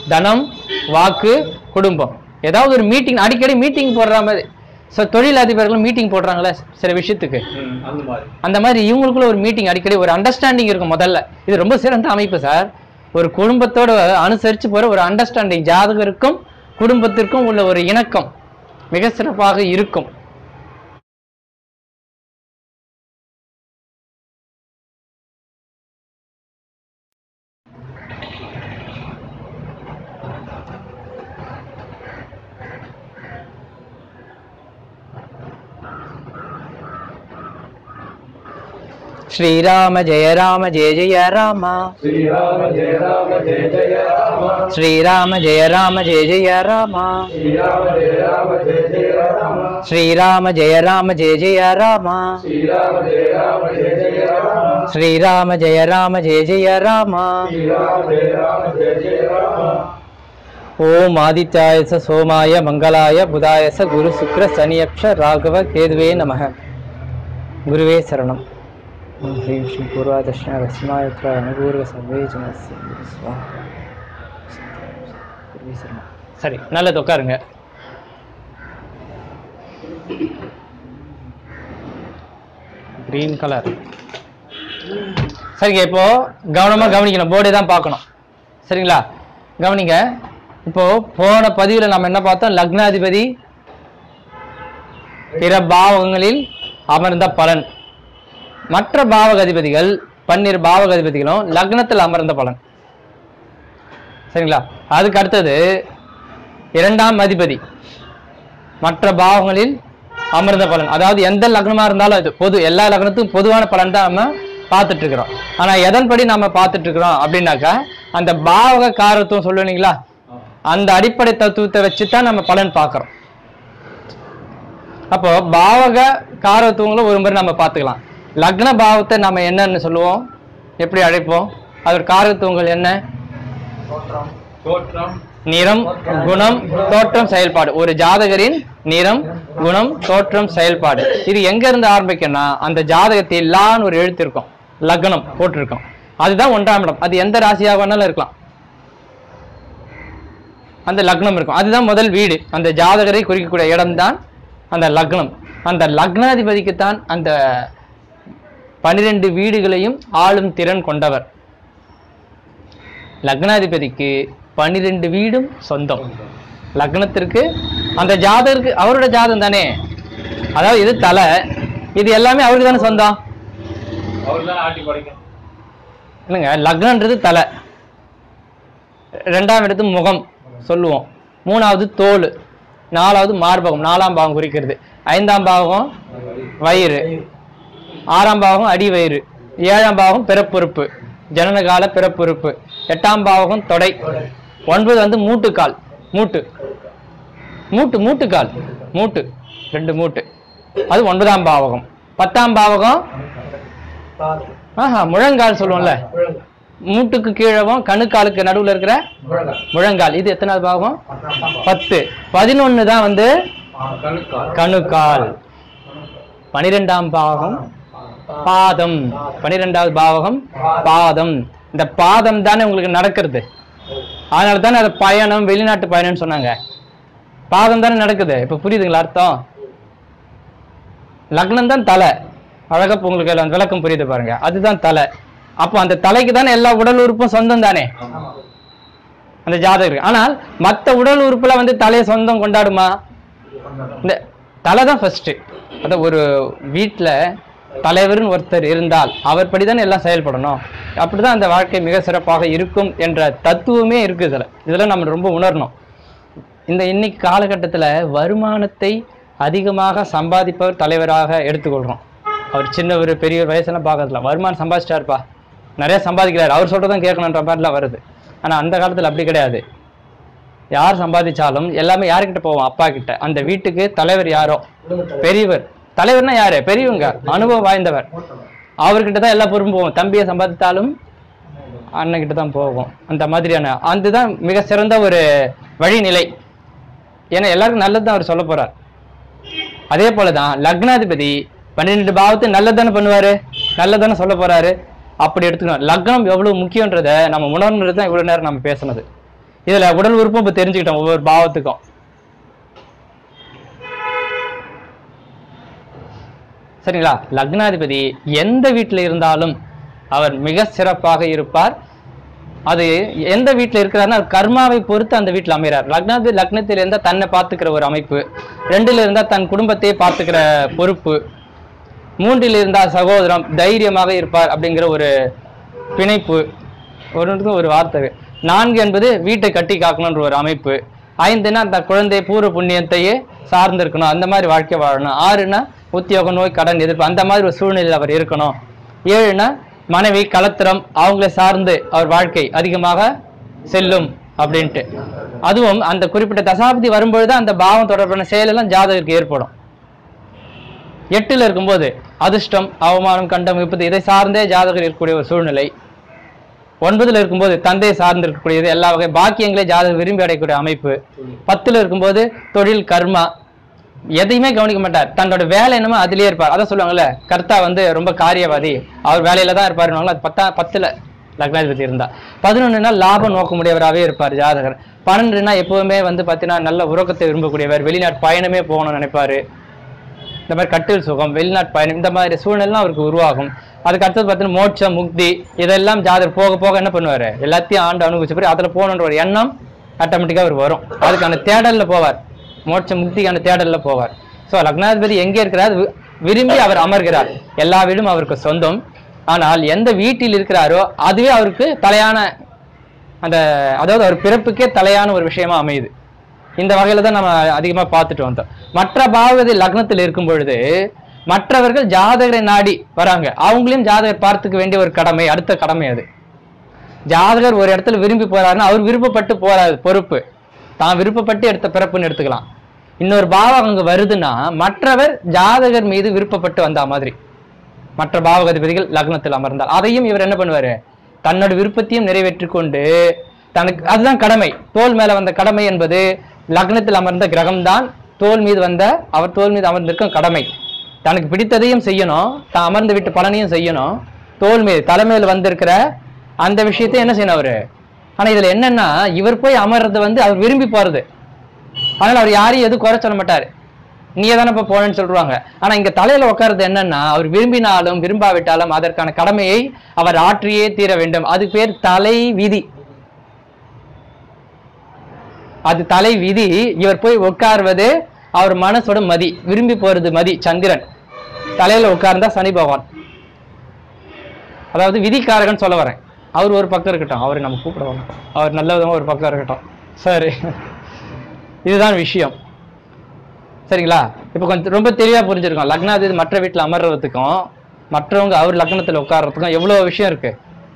தனம் வாக்கு குடும்பம் ஏதாவது ஒரு மீட்டிங் அடிக்கடி மீட்டிங் போடுற மாதிரி ஸோ தொழிலதிபர்கள் மீட்டிங் போடுறாங்களே சில விஷயத்துக்கு அந்த மாதிரி அந்த மாதிரி இவங்களுக்குள்ள ஒரு மீட்டிங் அடிக்கடி ஒரு அண்டர்ஸ்டாண்டிங் இருக்கும் முதல்ல இது ரொம்ப சிறந்த அமைப்பு சார் ஒரு குடும்பத்தோட அனுசரிச்சு போற ஒரு அண்டர்ஸ்டாண்டிங் ஜாதகருக்கும் குடும்பத்திற்கும் உள்ள ஒரு இணக்கம் மிக சிறப்பாக இருக்கும் ஸ்ரீராம ஜெய ராம ஜெய ஜெய ராம శ్రీరామ జయ రామ జయ జయ రామ ஸ்ரீராம ஜெய ராம ஜெய ஜெய ராம శ్రీరామ జయ రామ జయ జయ రామ ஸ்ரீராம ஜெய ராம ஜெய ஜெய ராம శ్రీరామ జయ రామ జయ జయ రామ ஸ்ரீராம ஜெய ராம ஜெய ஜெய ராம శ్రీరామ జయ రామ జయ జయ రామ ஓம் ஆதித்யாயச சோமாய மங்களாய புதாயச குரு சுக்ர சனியப்ஷ ராகவ கேதுவே நமக குருவே சரணம் ஓம் ஹ்ரீம் ஸ்ரீ பூர்வா தட்சிண ரஸ்மாயத்ர அனுபூர்வ சர்வே ஜனஸ்ய குரு ஸ்வாஹா. குருவே சரணம் சரி நல்லது உட்காருங்க கிரீன் கலர் சரிங்க இப்போ கவனமா கவனிக்கணும் போர்டே தான் பார்க்கணும் சரிங்களா கவனிங்க இப்போ போன பதிவில் நம்ம என்ன பார்த்தோம் லக்னாதிபதி பிற பாவகங்களில் அமர்ந்த பலன் மற்ற பாவகாதிபதிகள் பன்னிரு பாவகாதிபதிகளும் லக்னத்தில் அமர்ந்த பலன் சரிங்களா அதுக்கு அடுத்தது இரண்டாம் அதிபதி மற்ற பாவங்களில் அமர்ந்த பலன் அதாவது எந்த லக்னமா இருந்தாலும் அது பொது எல்லா லக்னத்துக்கும் பொதுவான பலன் தான் நம்ம பார்த்துட்டு இருக்கிறோம் ஆனா எதன்படி நம்ம பார்த்துட்டு இருக்கிறோம் அப்படின்னாக்கா அந்த பாவக காரத்துவம் சொல்லுவீங்களா அந்த அடிப்படை தத்துவத்தை வச்சு தான் நம்ம பலன் பார்க்கிறோம் அப்போ பாவக காரத்துவங்களை ஒரு முறை நம்ம பார்த்துக்கலாம் லக்ன பாவத்தை நம்ம என்னன்னு சொல்லுவோம் எப்படி அழைப்போம் அதோட காரத்துவங்கள் என்ன தோற்றம் நிறம் குணம் தோற்றம் செயல்பாடு ஒரு ஜாதகரின் நிறம் குணம் தோற்றம் செயல்பாடு இது எங்க இருந்து ஆரம்பிக்கும்னா அந்த ஜாதகத்தில் லான்னு ஒரு எழுத்து இருக்கும் லக்னம் போட்டிருக்கும் அதுதான் ஒன்றாம் இடம் அது எந்த ராசியாக வேணாலும் இருக்கலாம் அந்த லக்னம் இருக்கும் அதுதான் முதல் வீடு அந்த ஜாதகரை குறிக்கக்கூடிய இடம்தான் அந்த லக்னம் அந்த லக்னாதிபதிக்குத்தான் அந்த பனிரெண்டு வீடுகளையும் ஆளும் திறன் கொண்டவர் லக்னாதிபதிக்கு பன்னிரெண்டு வீடும் சொந்தம் லக்னத்திற்கு அந்த ஜாதகருக்கு அவரோட ஜாதகம் தானே அதாவது இது தலை இது எல்லாமே அவருக்கு தானே சொந்தம் அவர் தான் ஆட்டி படைக்கும் இல்லைங்க லக்னன்றது தலை ரெண்டாம் இடத்து முகம் சொல்லுவோம் மூணாவது தோல் நாலாவது மார்பகம் நாலாம் பாகம் குறிக்கிறது ஐந்தாம் பாகம் வயிறு ஆறாம் பாகம் அடி வயிறு ஏழாம் பாகம் பிறப்புறுப்பு ஜனனகால பிறப்புறுப்பு எட்டாம் பாகம் தொடை ஒன்பது வந்து மூட்டுக்கால் மூட்டு மூட்டு மூட்டுக்கால் மூட்டு ரெண்டு மூட்டு அது ஒன்பதாம் பாவகம் பத்தாம் பாவகம் ஆஹா முழங்கால் சொல்லுவோம்ல மூட்டுக்கு கீழவும் கணுக்காலுக்கு நடுவுல இருக்கிற முழங்கால் இது எத்தனாவது பாவம் பத்து பதினொன்னு தான் வந்து கணுக்கால் கணுக்கால் பனிரெண்டாம் பாவகம் பாதம் பனிரெண்டாவது பாவகம் பாதம் இந்த பாதம் தானே உங்களுக்கு நடக்கிறது அதனால தானே அது பயணம் வெளிநாட்டு பயணம்னு சொன்னாங்க பாதம் தானே நடக்குது இப்ப புரியுதுங்களா அர்த்தம் லக்னம் தான் தலை அழகா இப்ப உங்களுக்கு அந்த விளக்கம் புரியுது பாருங்க அதுதான் தலை அப்போ அந்த தலைக்கு தானே எல்லா உடல் உறுப்பும் சொந்தம் தானே அந்த ஜாதகருக்கு ஆனால் மத்த உடல் உறுப்புல வந்து தலையை சொந்தம் கொண்டாடுமா இந்த தலை தான் ஃபர்ஸ்ட் அத ஒரு வீட்ல தலைவர்னு ஒருத்தர் இருந்தால் அவர் படிதானே எல்லாம் செயல்படணும் அப்படிதான் அந்த வாழ்க்கை மிக சிறப்பாக இருக்கும் என்ற தத்துவமே இருக்கு இதுல இதுல நம்ம ரொம்ப உணரணும் இந்த இன்னைக்கு காலகட்டத்துல வருமானத்தை அதிகமாக சம்பாதிப்பவர் தலைவராக எடுத்துக்கொள்றோம் அவர் சின்னவர் பெரியவர் வயசெல்லாம் பார்க்கறதுல வருமானம் சம்பாதிச்சிட்டாருப்பா நிறைய சம்பாதிக்கிறார் அவர் சொல்றதான் கேட்கணுன்ற மாதிரிலாம் வருது ஆனா அந்த காலத்துல அப்படி கிடையாது யார் சம்பாதிச்சாலும் எல்லாமே யார்கிட்ட போவோம் அப்பா கிட்ட அந்த வீட்டுக்கு தலைவர் யாரோ பெரியவர் தலைவர்னா யாரு பெரியவங்க அனுபவம் வாய்ந்தவர் அவர்கிட்ட தான் எல்லா பொறுப்பும் போவோம் தம்பியை சம்பாதித்தாலும் அண்ணன் கிட்ட தான் போகும் அந்த மாதிரியான அதுதான் மிக சிறந்த ஒரு வழிநிலை ஏன்னா எல்லாருக்கும் நல்லது தான் அவர் சொல்ல போறார் அதே போலதான் லக்னாதிபதி பன்னிரெண்டு பாவத்தை நல்லதானே பண்ணுவாரு நல்லதானே சொல்ல போறாரு அப்படி எடுத்துக்கணும் லக்னம் எவ்வளவு முக்கியன்றதை நம்ம உணர்ந்தது தான் இவ்வளவு நேரம் நம்ம பேசுனது இதுல உடல் உறுப்பும் இப்ப தெரிஞ்சுக்கிட்டோம் ஒவ்வொரு பாவத்துக்கும் சரிங்களா லக்னாதிபதி எந்த வீட்டில் இருந்தாலும் அவர் மிக சிறப்பாக இருப்பார் அது எந்த வீட்டில் இருக்கிறாருன்னா அது கர்மாவை பொறுத்து அந்த வீட்டில் அமைகிறார் லக்னாதிபதி லக்னத்தில் இருந்தால் தன்னை பார்த்துக்கிற ஒரு அமைப்பு ரெண்டுல இருந்தால் தன் குடும்பத்தையே பார்த்துக்கிற பொறுப்பு மூன்றில் இருந்தால் சகோதரம் தைரியமாக இருப்பார் அப்படிங்கிற ஒரு பிணைப்பு ஒரு ஒரு வார்த்தை நான்கு என்பது வீட்டை கட்டி காக்கணுன்ற ஒரு அமைப்பு ஐந்துனா அந்த குழந்தை பூர்வ புண்ணியத்தையே சார்ந்து இருக்கணும் அந்த மாதிரி வாழ்க்கை வாழணும் ஆறுனா உத்தியோகம் நோய் கடன் எதிர்ப்பு அந்த மாதிரி ஒரு சூழ்நிலையில் அவர் இருக்கணும் ஏழுனா மனைவி கலத்திரம் அவங்களை சார்ந்து அவர் வாழ்க்கை அதிகமாக செல்லும் அப்படின்ட்டு அதுவும் அந்த குறிப்பிட்ட தசாப்தி வரும்பொழுது அந்த பாவம் தொடர்பான செயலெல்லாம் ஜாதகருக்கு ஏற்படும் எட்டுல இருக்கும்போது அதிர்ஷ்டம் அவமானம் கண்டம் விபத்து இதை சார்ந்தே ஜாதகர் இருக்கக்கூடிய ஒரு சூழ்நிலை ஒன்பதுல இருக்கும்போது தந்தையை சார்ந்து இருக்கக்கூடியது எல்லா வகை பாக்கியங்களே ஜாதகர் விரும்பி அடையக்கூடிய அமைப்பு பத்துல இருக்கும்போது தொழில் கர்மா எதையுமே கவனிக்க மாட்டார் தன்னோட வேலை என்னமோ அதுலயே இருப்பார் அதான் சொல்லுவாங்கல்ல கர்த்தா வந்து ரொம்ப காரியவாதி அவர் வேலையில தான் இருப்பாருன்னு அது பத்தா பத்துல லக்னாதிபதி இருந்தா பதினொன்றுனா லாபம் நோக்கமுடையவராகவே இருப்பார் ஜாதகர் பன்னெண்டுனா எப்பவுமே வந்து பார்த்தீங்கன்னா நல்ல உறக்கத்தை விரும்பக்கூடியவர் வெளிநாட்டு பயணமே போகணும்னு நினைப்பாரு இந்த மாதிரி கட்டில் சுகம் வெளிநாட்டு பயணம் இந்த மாதிரி சூழ்நிலாம் அவருக்கு உருவாகும் அதுக்கு அடுத்தது பார்த்தீங்கன்னா மோட்சம் முக்தி இதெல்லாம் ஜாதகர் போக போக என்ன பண்ணுவாரு எல்லாத்தையும் ஆண்டு அனுபவிச்ச பிறகு அதில் போகணுன்ற ஒரு எண்ணம் ஆட்டோமேட்டிக்காக அவர் வரும் அதுக்கான தேடல்ல போவார் மோட்ச முக்திக்கான தேடல்ல போவார் ஸோ லக்னாதிபதி எங்கே இருக்கிறார் வி- விரும்பி அவர் அமர்கிறார் எல்லா வீடும் அவருக்கு சொந்தம் ஆனால் எந்த வீட்டில் இருக்கிறாரோ அதுவே அவருக்கு தலையான அந்த அதாவது அவர் பிறப்புக்கே தலையான ஒரு விஷயமா அமையுது இந்த வகையில தான் நம்ம அதிகமா பார்த்துட்டு வந்தோம் மற்ற பாவதி லக்னத்தில் இருக்கும் பொழுது மற்றவர்கள் ஜாதகரை நாடி வராங்க அவங்களையும் ஜாதகர் பார்த்துக்க வேண்டிய ஒரு கடமை அடுத்த கடமை அது ஜாதகர் ஒரு இடத்துல விரும்பி போறாருன்னா அவர் விருப்பப்பட்டு போறாரு பொறுப்பு தான் விருப்பப்பட்டு எடுத்த பிறப்புன்னு எடுத்துக்கலாம் இன்னொரு பாவம் அங்க வருதுன்னா மற்றவர் ஜாதகர் மீது விருப்பப்பட்டு வந்தா மாதிரி மற்ற பாவகதிபதிகள் லக்னத்தில் அமர்ந்தால் அதையும் இவர் என்ன பண்ணுவாரு தன்னோட விருப்பத்தையும் நிறைவேற்றிக் கொண்டு தனக்கு அதுதான் கடமை தோல் மேல வந்த கடமை என்பது லக்னத்தில் அமர்ந்த கிரகம்தான் தோல் மீது வந்த அவர் தோல் மீது அமர்ந்திருக்கும் கடமை தனக்கு பிடித்ததையும் செய்யணும் தான் அமர்ந்து விட்டு பலனையும் செய்யணும் தோல் மீது தலைமையில் வந்திருக்கிற அந்த விஷயத்தை என்ன செய்யணும் அவரு ஆனா இதுல என்னன்னா இவர் போய் அமர்றது வந்து அவர் விரும்பி போறது அதனால அவர் யாரையும் எதுவும் குறை சொல்ல மாட்டாரு நீயே தானே இப்ப போனேன்னு சொல்றாங்க ஆனா இங்க தலையில உட்கார்றது என்னன்னா அவர் விரும்பினாலும் விரும்பாவிட்டாலும் அதற்கான கடமையை அவர் ஆற்றியே தீர வேண்டும் அது பேர் தலை விதி அது தலை விதி இவர் போய் உட்கார்வது அவர் மனசோட மதி விரும்பி போறது மதி சந்திரன் தலையில உட்கார்ந்தா சனி பகவான் அதாவது விதிக்காரகன் சொல்ல வரேன் அவர் ஒரு பக்கம் இருக்கட்டும் அவரை நம்ம கூப்பிடுவோம் அவர் நல்ல விதமா ஒரு பக்கம் இருக்கட்டும் சரி இதுதான் விஷயம் சரிங்களா இப்போ கொஞ்சம் ரொம்ப தெளிவா புரிஞ்சிருக்கும் லக்னாதிபதி மற்ற வீட்டில் அமர்றதுக்கும் மற்றவங்க அவர் லக்னத்தில் உட்கார்றதுக்கும் எவ்வளோ விஷயம் இருக்கு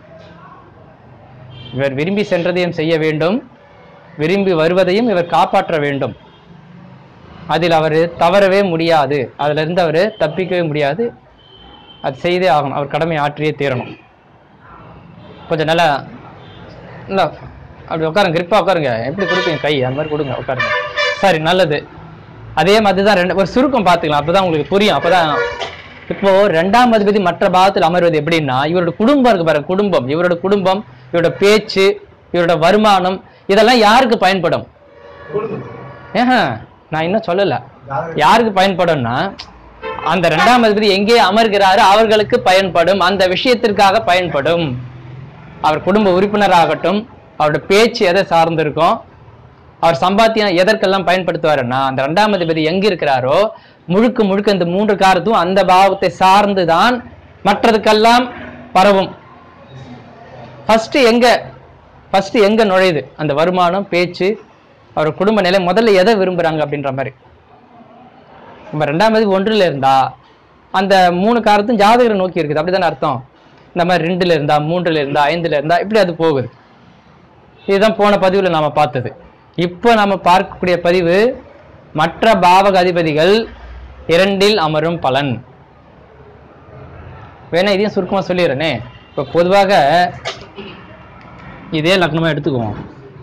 இவர் விரும்பி சென்றதையும் செய்ய வேண்டும் விரும்பி வருவதையும் இவர் காப்பாற்ற வேண்டும் அதில் அவர் தவறவே முடியாது அதுல இருந்து அவர் தப்பிக்கவே முடியாது அது செய்தே ஆகணும் அவர் கடமை ஆற்றியே தீரணும் கொஞ்சம் நல்லா நல்லா அப்படி உட்காருங்க கிரிப்பா உட்காருங்க எப்படி கொடுப்பீங்க கை அந்த மாதிரி கொடுங்க உட்காருங்க சரி நல்லது அதே மாதிரி தான் ரெண்டு ஒரு சுருக்கம் பார்த்துக்கலாம் அப்பதான் உங்களுக்கு புரியும் அப்பதான் இப்போ ரெண்டாம் அதிபதி மற்ற பாகத்தில் அமர்வது எப்படின்னா இவரோட குடும்பம் இருக்கு பாருங்க குடும்பம் இவரோட குடும்பம் இவரோட பேச்சு இவரோட வருமானம் இதெல்லாம் யாருக்கு பயன்படும் ஏஹ நான் இன்னும் சொல்லல யாருக்கு பயன்படும்னா அந்த ரெண்டாம் அதிபதி எங்கே அமர்கிறாரோ அவர்களுக்கு பயன்படும் அந்த விஷயத்திற்காக பயன்படும் அவர் குடும்ப உறுப்பினராகட்டும் அவரோட பேச்சு எதை சார்ந்திருக்கும் அவர் சம்பாத்தியம் எதற்கெல்லாம் பயன்படுத்துவாருன்னா அந்த ரெண்டாம் அதிபதி எங்க இருக்கிறாரோ முழுக்க முழுக்க இந்த மூன்று காரத்தும் அந்த பாவத்தை சார்ந்துதான் மற்றதுக்கெல்லாம் பரவும் ஃபர்ஸ்ட் எங்க ஃபர்ஸ்ட் எங்க நுழையுது அந்த வருமானம் பேச்சு அவர் குடும்ப நிலை முதல்ல எதை விரும்புறாங்க அப்படின்ற மாதிரி நம்ம ரெண்டாம் தேதி ஒன்றுல இருந்தா அந்த மூணு காரத்தும் ஜாதகரை நோக்கி இருக்குது அப்படிதானே அர்த்தம் இந்த மாதிரி ரெண்டுல இருந்தா மூன்றுல இருந்தா ஐந்துல இருந்தா இப்படி அது போகுது இதுதான் போன பதிவுல நாம பார்த்தது இப்போ நாம பார்க்கக்கூடிய பதிவு மற்ற பாவக அதிபதிகள் இரண்டில் அமரும் பலன் வேணா இதையும் சுருக்கமா சொல்லிடுறேனே இப்போ பொதுவாக இதே லக்னமா எடுத்துக்குவோம்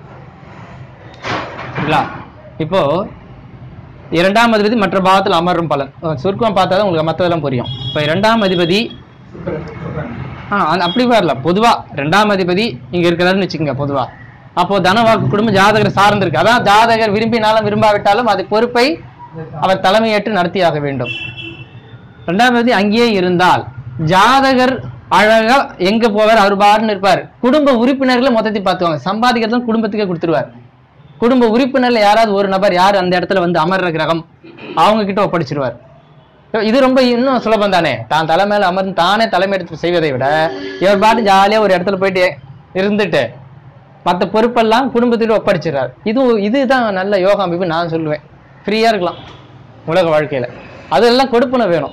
சரிங்களா இப்போ இரண்டாம் அதிபதி மற்ற பாவத்தில் அமரும் பலன் அஹ் சுருக்கமா பார்த்தா தான் உங்களுக்கு மற்றதெல்லாம் புரியும் இப்போ இரண்டாம் அதிபதி ஆ அது அப்படி வரல பொதுவா ரெண்டாம் அதிபதி இங்க இருக்கிறாருன்னு வச்சுக்கோங்க பொதுவா அப்போ தனவாக்கு குடும்பம் ஜாதகர் சார்ந்திருக்கு அதான் ஜாதகர் விரும்பினாலும் விரும்பாவிட்டாலும் அது பொறுப்பை அவர் தலைமையேற்று நடத்தியாக வேண்டும் ரெண்டாவது அங்கேயே இருந்தால் ஜாதகர் அழகா எங்க போவார் அவர் பாருன்னு இருப்பார் குடும்ப உறுப்பினர்களை மொத்தத்தை பார்த்துவாங்க சம்பாதிக்கிறதும் குடும்பத்துக்கே கொடுத்துருவார் குடும்ப உறுப்பினர்ல யாராவது ஒரு நபர் யார் அந்த இடத்துல வந்து அமர்ற கிரகம் அவங்க கிட்ட ஒப்படைச்சிருவார் இது ரொம்ப இன்னும் சுலபம் தானே தான் தலை மேல அமர்ந்து தானே தலைமை எடுத்து செய்வதை விட இவர் பாட்டு ஜாலியா ஒரு இடத்துல போயிட்டு இருந்துட்டு மற்ற பொறுப்பெல்லாம் குடும்பத்திட்ட ஒப்படைச்சிடுறாரு இது இதுதான் நல்ல யோகா அமைப்பு நான் சொல்லுவேன் ஃப்ரீயா இருக்கலாம் உலக வாழ்க்கையில அதெல்லாம் கொடுப்பன வேணும்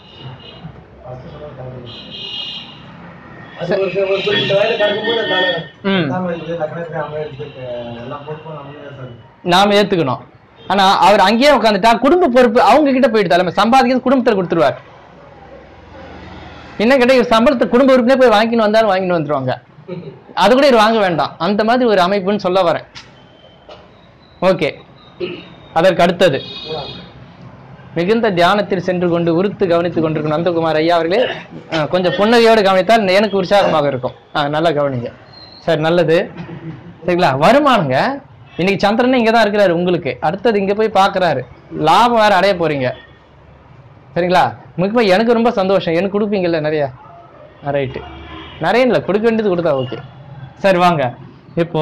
அது ஒரு ஒரு குறிப்பிட்ட வயது கடக்கும்போது அந்த ம். நாம இது லக்னத்துக்கு அவங்க எடுத்துட்டு எல்லாம் பொறுப்பும் நம்மளே தான் சார் நாம ஏத்துக்கணும் ஆனா அவர் அங்கேயே உட்காந்துட்டா குடும்ப பொறுப்பு அவங்க கிட்ட போயிட்டு தலைமை சம்பாதிக்கிறது குடும்பத்துல கொடுத்துருவார் என்ன கேட்டா இவர் சம்பளத்தை குடும்ப உறுப்பினே போய் வாங்கின்னு வந்தாலும் வாங்கிட்டு வந்துருவாங்க அது கூட இவர் வாங்க வேண்டாம் அந்த மாதிரி ஒரு அமைப்புன்னு சொல்ல வரேன் ஓகே அதற்கு அடுத்தது மிகுந்த தியானத்தில் சென்று கொண்டு உறுத்து கவனித்துக் கொண்டிருக்கும் நந்தகுமார் ஐயா அவர்களே அஹ், கொஞ்சம் புன்னகையோடு கவனித்தால் எனக்கு உற்சாகமாக இருக்கும் அஹ், நல்லா கவனிங்க சரி நல்லது சரிங்களா வருமானங்க இன்னைக்கு சந்திரன் இங்க தான் இருக்கிறாரு உங்களுக்கு அடுத்தது இங்க போய் பார்க்கறாரு லாபம் வேற அடைய போறீங்க சரிங்களா முக்கியமா எனக்கு ரொம்ப சந்தோஷம் எனக்கு கொடுப்பீங்கல்ல நிறைய ரைட்டு நிறைய இல்லை கொடுக்க வேண்டியது கொடுத்தா ஓகே சரி வாங்க இப்போ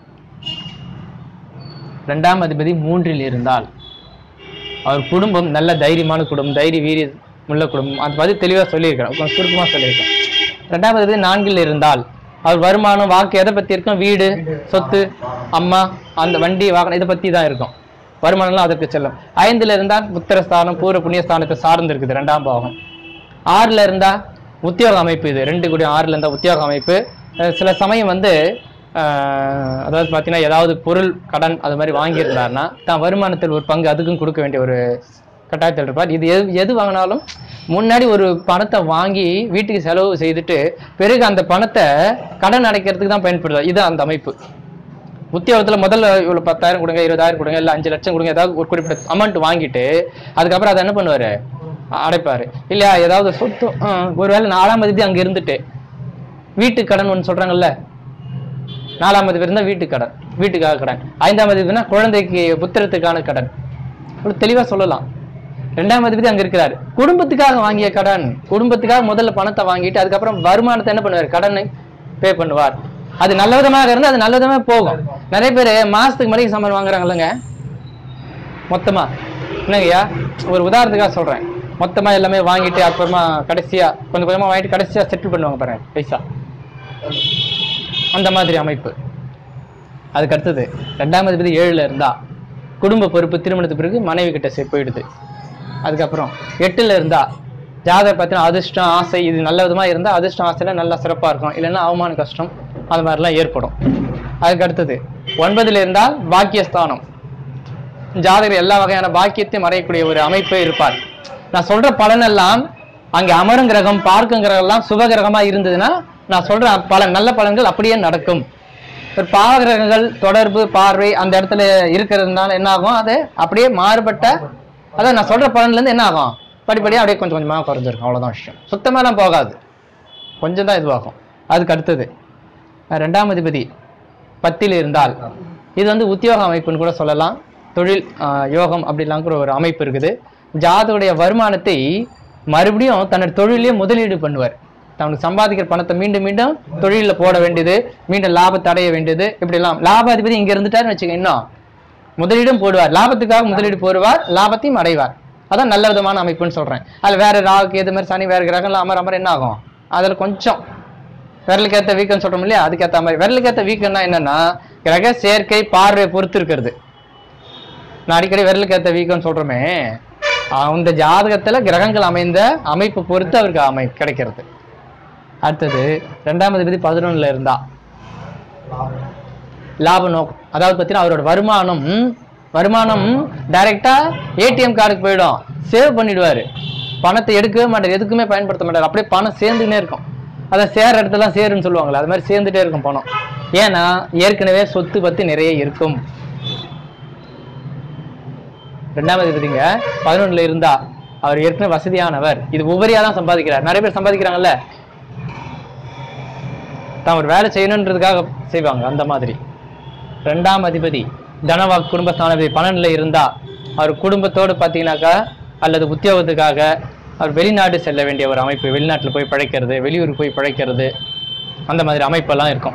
ரெண்டாம் அதிபதி மூன்றில் இருந்தால் அவர் குடும்பம் நல்ல தைரியமான குடும்பம் தைரிய வீரிய உள்ள குடும்பம் அது பத்தி தெளிவாக சொல்லியிருக்கிறேன் கொஞ்சம் சுருக்கமாக சொல்லியிருக்கேன் ரெண்டாம் அதிபதி நான்கில் இருந்தால் அவர் வருமானம் வாக்கு எதை பத்தி இருக்கும் வீடு சொத்து அம்மா அந்த வண்டி வாகனம் இதை பத்தி தான் இருக்கும் வருமானம்லாம் அதற்கு செல்லும் ஐந்துல இருந்தால் புத்திரஸ்தானம் பூர்வ புண்ணியஸ்தானத்தை சார்ந்து இருக்குது ரெண்டாம் பாகம் ஆறுல இருந்தா உத்தியோக அமைப்பு இது ரெண்டு கூடிய ஆறுல இருந்தா உத்தியோக அமைப்பு அஹ் சில சமயம் வந்து ஆஹ், அதாவது பார்த்தீங்கன்னா ஏதாவது பொருள் கடன் அது மாதிரி வாங்கியிருந்தாருன்னா தான் வருமானத்தில் ஒரு பங்கு அதுக்கும் கொடுக்க வேண்டிய ஒரு கட்டாயத்தில் இருப்பார் இது எது எது வாங்கினாலும் முன்னாடி ஒரு பணத்தை வாங்கி வீட்டுக்கு செலவு செய்துட்டு பிறகு அந்த பணத்தை கடன் அடைக்கிறதுக்கு தான் பயன்படுது இது அந்த அமைப்பு உத்தியோகத்துல முதல்ல இவ்வளவு பத்தாயிரம் கொடுங்க இருபதாயிரம் கொடுங்க இல்ல அஞ்சு லட்சம் கொடுங்க ஏதாவது ஒரு குறிப்பிட்ட அமௌண்ட் வாங்கிட்டு அதுக்கப்புறம் அதை என்ன பண்ணுவாரு அடைப்பாரு இல்லையா ஏதாவது சொத்து ஹம், ஒருவேளை நாலாம் தேதி அங்க இருந்துட்டு வீட்டு கடன் ஒன்று சொல்றாங்கல்ல நாலாம் தேதி இருந்தா வீட்டு கடன் வீட்டுக்காக கடன் ஐந்தாம் தேதினா குழந்தைக்கு புத்திரத்துக்கான கடன் ஒரு தெளிவா சொல்லலாம் ரெண்டாம் அதிபதி அங்க இருக்கிறாரு குடும்பத்துக்காக வாங்கிய கடன் குடும்பத்துக்காக முதல்ல பணத்தை வாங்கிட்டு அதுக்கப்புறம் வருமானத்தை என்ன பண்ணுவார் கடனை பே பண்ணுவார் அது நல்ல விதமாக இருந்தா அது நல்ல விதமா போகும் நிறைய பேர் மாசத்துக்கு மளிகை சாமான் வாங்குறாங்கல்லங்க மொத்தமா என்னங்கய்யா ஒரு உதாரணத்துக்காக சொல்றேன் மொத்தமா எல்லாமே வாங்கிட்டு அப்புறமா கடைசியா கொஞ்சம் கொஞ்சமா வாங்கிட்டு கடைசியா செட்டில் பண்ணுவாங்க பாருங்க பைசா அந்த மாதிரி அமைப்பு அதுக்கு அடுத்தது ரெண்டாம் அதிபதி ஏழுல இருந்தா குடும்ப பொறுப்பு திருமணத்துக்கு பிறகு மனைவி கிட்ட சே- போயிடுது அதுக்கப்புறம் எட்டுல இருந்தா ஜாதகம் பார்த்தீங்கன்னா அதிர்ஷ்டம் ஆசை இது நல்ல விதமா இருந்தா அதிர்ஷ்டம் ஆசையில நல்லா சிறப்பா இருக்கும் இல்லைன்னா அவமான கஷ்டம் அது மாதிரிலாம் ஏற்படும் அதுக்கு அடுத்தது ஒன்பதுல இருந்தால் பாக்கியஸ்தானம் ஜாதகர் எல்லா வகையான பாக்கியத்தையும் அடையக்கூடிய ஒரு அமைப்பே இருப்பார் நான் சொல்ற பலனெல்லாம் அங்க அமரும் கிரகம் பார்க்கும் கிரகம் எல்லாம் சுப கிரகமா இருந்ததுன்னா நான் சொல்ற பலன் நல்ல பலன்கள் அப்படியே நடக்கும் ஒரு பாவ கிரகங்கள் தொடர்பு பார்வை அந்த இடத்துல இருக்கிறதுனால என்ன ஆகும் அது அப்படியே மாறுபட்ட அதான் நான் சொல்ற பலன்ல இருந்து என்ன ஆகும் படிப்படியா அப்படியே கொஞ்சம் கொஞ்சமா குறைஞ்சிருக்கும் அவ்வளவுதான் விஷயம் சுத்தமாலாம் போகாது கொஞ்சம் தான் இதுவாகும் அதுக்கு அடுத்தது அஹ் ரெண்டாம் அதிபதி பத்தில் இருந்தால் இது வந்து உத்தியோக அமைப்புன்னு கூட சொல்லலாம் தொழில் ஆஹ், யோகம் அப்படிலாம் கூட ஒரு அமைப்பு இருக்குது ஜாதகுடைய வருமானத்தை மறுபடியும் தன்னோட தொழிலே முதலீடு பண்ணுவார் தனக்கு சம்பாதிக்கிற பணத்தை மீண்டும் மீண்டும் தொழிலில் போட வேண்டியது மீண்டும் லாபத்தை அடைய வேண்டியது இப்படிலாம் லாபாதிபதி இங்க இருந்துட்டாருன்னு வச்சுக்க இன்னும் முதலீடும் போடுவார் லாபத்துக்காக முதலீடு போடுவார் லாபத்தையும் அடைவார் அதான் நல்ல விதமான அமைப்புன்னு சொல்றேன் அதுல வேற ராகு எது மாதிரி சனி வேற கிரகம்லாம் அமர அமர என்ன ஆகும் அதுல கொஞ்சம் விரலுக்கு ஏத்த வீக்கம் சொல்றோம் இல்லையா அதுக்கேத்த மாதிரி விரலுக்கு ஏத்த வீக்கம்னா என்னன்னா கிரக சேர்க்கை பார்வை பொறுத்து இருக்கிறது நான் அடிக்கடி விரலுக்கு ஏத்த வீக்கம்னு சொல்றோமே அந்த ஜாதகத்துல கிரகங்கள் அமைந்த அமைப்பு பொறுத்து அவருக்கு அமை கிடைக்கிறது அடுத்தது ரெண்டாம் அதிபதி பதினொன்னுல இருந்தா லாப நோக்கம் அதாவது பார்த்தீங்கன்னா அவரோட வருமானம் வருமானம் டைரக்டா ஏடிஎம் கார்டுக்கு போயிடும் சேவ் பண்ணிடுவாரு பணத்தை எடுக்கவே மாட்டார் எதுக்குமே பயன்படுத்த மாட்டார் அப்படியே பணம் சேர்ந்துன்னே இருக்கும் அதான் சேர இடத்துல சேருன்னு சொல்லுவாங்களே அது மாதிரி சேர்ந்துட்டே இருக்கும் பணம் ஏன்னா ஏற்கனவே சொத்து பத்தி நிறைய இருக்கும் ரெண்டாவது இருக்குதுங்க பதினொன்றுல இருந்தா அவர் ஏற்கனவே வசதியானவர் இது உபரியா தான் சம்பாதிக்கிறார் நிறைய பேர் சம்பாதிக்கிறாங்கல்ல தான் ஒரு வேலை செய்யணுன்றதுக்காக செய்வாங்க அந்த மாதிரி ரெண்டாம் அதிபதி தனவாக் குடும்பஸ்தானாதிபதி பன்னெண்டுல இருந்தா அவர் குடும்பத்தோடு பார்த்தீங்கன்னாக்கா அல்லது உத்தியோகத்துக்காக அவர் வெளிநாடு செல்ல வேண்டிய ஒரு அமைப்பு வெளிநாட்டில் போய் பிழைக்கிறது வெளியூர் போய் பிழைக்கிறது அந்த மாதிரி அமைப்பெல்லாம் இருக்கும்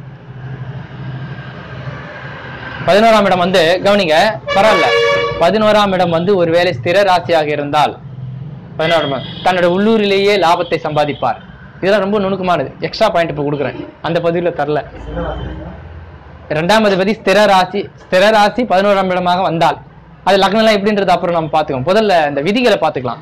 பதினோராம் இடம் வந்து கவனிங்க பரவாயில்ல பதினோராம் இடம் வந்து ஒருவேளை ஸ்திர ராசியாக இருந்தால் பதினோராம் இடம், தன்னோட உள்ளூரிலேயே லாபத்தை சம்பாதிப்பார் இதெல்லாம் ரொம்ப நுணுக்கமானது எக்ஸ்ட்ரா பாயிண்ட் இப்போ கொடுக்குறேன் அந்த பதிவில் தரல இரண்டாம் அதிபதி ஸ்திர ராசி ஸ்திர ராசி பதினோராம் இடமாக வந்தால் அது லக்னம்லாம் எப்படின்றது அப்புறம் நம்ம பார்த்துக்கலாம் முதல்ல இந்த விதிகளை பார்த்துக்கலாம்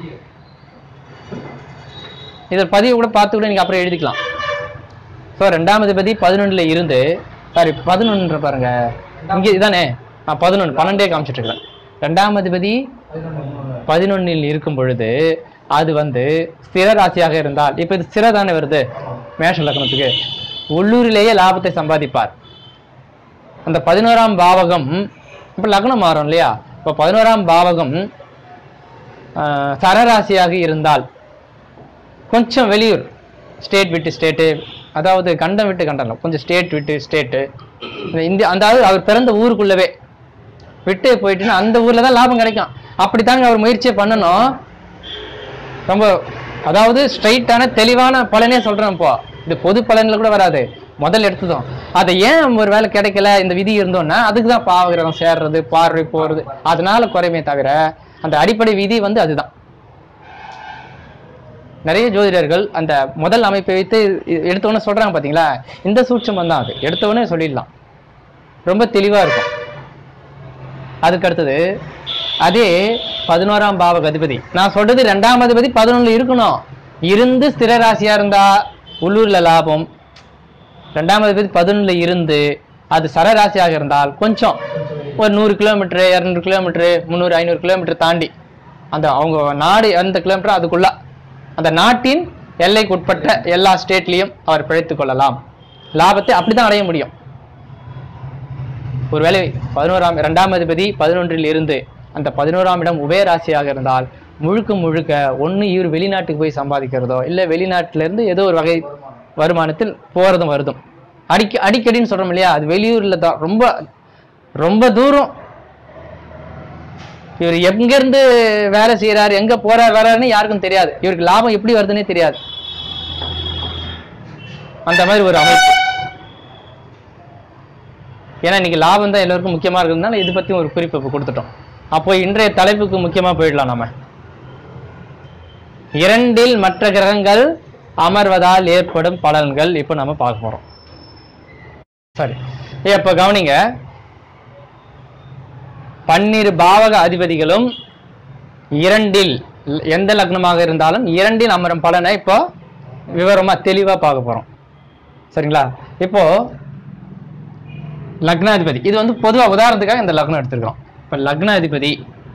இதில் பதிவு கூட பார்த்து கூட நீங்க அப்புறம் எழுதிக்கலாம் ஸோ ரெண்டாம் அதிபதி பதினொன்றுல இருந்து சாரி பதினொன்று பாருங்க இங்கே இதானே நான் பதினொன்று பன்னெண்டே காமிச்சிட்டு இருக்கிறேன் ரெண்டாம் அதிபதி பதினொன்னில் இருக்கும் பொழுது அது வந்து ஸ்திர ராசியாக இருந்தால் இப்போ இது ஸ்திர தானே வருது மேஷ லக்னத்துக்கு உள்ளூரிலேயே லாபத்தை சம்பாதிப்பார் அந்த பதினோராம் பாவகம் இப்போ லக்னம் மாறும் இல்லையா இப்போ பதினோராம் பாவகம் ஆஹ், சரராசியாக இருந்தால் கொஞ்சம் வெளியூர் ஸ்டேட் விட்டு ஸ்டேட்டு அதாவது கண்டம் விட்டு கண்டம் இல்ல, கொஞ்சம் ஸ்டேட் விட்டு ஸ்டேட்டு இந்தியா அதாவது அவர் பிறந்த ஊருக்குள்ளவே விட்டு போயிட்டுன்னா அந்த ஊர்ல தான் லாபம் கிடைக்கும் அப்படித்தாங்க அவர் முயற்சியை பண்ணணும் ரொம்ப அதாவது ஸ்ட்ரைட்டான தெளிவான பலனே சொல்றேன் இப்போ இது பொது பலன்ல கூட வராது முதல் எடுத்ததும் அதை ஏன் ஒரு வேலை கிடைக்கல இந்த விதி இருந்தோம்னா அதுக்கு தான் பாவகிரகம் சேர்றது பார்வை போறது அதனால குறைமே தவிர அந்த அடிப்படை விதி வந்து அதுதான் நிறைய ஜோதிடர்கள் அந்த முதல் அமைப்பை வைத்து இ- எடுத்தவொடனே சொல்றாங்க பாத்தீங்களா இந்த சூட்சமம் தான் அது எடுத்தவொடனே சொல்லிடலாம் ரொம்ப தெளிவா இருக்கும் அதுக்கு அடுத்தது அதே பதினோராம் பாவக அதிபதி நான் சொல்றது ரெண்டாம் அதிபதி பதினொன்னுல இருக்கணும் இருந்து ஸ்திர ராசியா இருந்தா உள்ளூர்ல லாபம் ரெண்டாம் அதிபதி பதினொன்னுல இருந்து அது சரராசியாக இருந்தால் கொஞ்சம் ஒரு நூறு கிலோமீட்டர் இரநூறு கிலோமீட்டர் முந்நூறு ஐநூறு கிலோமீட்டர் தாண்டி அந்த அவங்க நாடு எந்த கிலோமீட்டர் அதுக்குள்ள அந்த நாட்டின் எல்லைக்கு உட்பட்ட எல்லா ஸ்டேட்லையும் அவர் பிழைத்துக் கொள்ளலாம் லாபத்தை அப்படிதான் அடைய முடியும் ஒருவேளை பதினோராம் இரண்டாம் அதிபதி பதினொன்றில் இருந்து அந்த பதினோராம் இடம் உபயராசியாக இருந்தால் முழுக்க முழுக்க ஒண்ணு இவர் வெளிநாட்டுக்கு போய் சம்பாதிக்கிறதோ இல்ல வெளிநாட்டுல இருந்து ஏதோ ஒரு வகை வருமானத்தில் போறதும் வருதும் அடிக்க அடிக்கடின்னு சொல்றோம் இல்லையா அது வெளியூர்ல தான் ரொம்ப ரொம்ப தூரம் இவர் எங்க இருந்து வேலை செய்யறாரு எங்க போறாரு வர்றாருன்னு யாருக்கும் தெரியாது இவருக்கு லாபம் எப்படி வருதுன்னே தெரியாது அந்த மாதிரி ஒரு அமைப்பு ஏன்னா இன்னைக்கு லாபம் தான் எல்லாருக்கும் முக்கியமா இருக்கிறதுனால இது பத்தி ஒரு குறிப்பு இப்ப கொடுத்துட்டோம் அப்போ இன்றைய தலைப்புக்கு முக்கியமா போயிடலாம் நம்ம இரண்டில் மற்ற கிரகங்கள் அமர்வதால் ஏற்படும் பலன்கள் இப்போ நம்ம பார்க்க போறோம் சரி இப்ப கவனிங்க பன்னிரு பாவக அதிபதிகளும் இரண்டில் எந்த லக்னமாக இருந்தாலும் இரண்டில் அமரும் பலனை இப்போ விவரமா தெளிவா பார்க்க போறோம் சரிங்களா இப்போ லக்னாதிபதி இது வந்து பொதுவா உதாரணத்துக்காக இந்த லக்னம் எடுத்திருக்கோம் இப்ப லக்னாதிபதி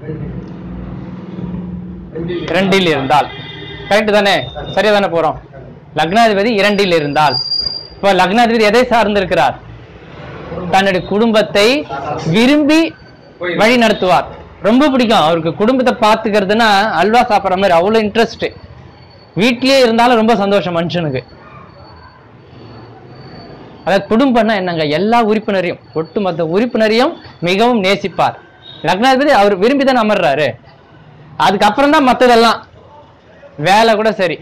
இரண்டில் இருந்தால் கரெக்ட் தானே சரியா தானே போறோம் லக்னாதிபதி இரண்டில் இருந்தால் இப்ப லக்னாதிபதி எதை சார்ந்திருக்கிறார் தன்னுடைய குடும்பத்தை விரும்பி வழி நடத்துவார் ரொம்ப பிடிக்கும் அவருக்கு குடும்பத்தை பார்த்துக்கிறதுனா அல்வா சாப்பிட்ற மாதிரி அவ்வளோ இன்ட்ரெஸ்ட் வீட்லயே இருந்தாலும் ரொம்ப சந்தோஷம் மனுஷனுக்கு அதாவது குடும்பம்னா என்னங்க எல்லா உறுப்பினரையும் ஒட்டுமொத்த உறுப்பினரையும் மிகவும் நேசிப்பார் லக்னாதிபதி அவர் விரும்பி தானே அமர்றாரு அதுக்கப்புறம் தான் மற்றதெல்லாம் வேலை கூட சரி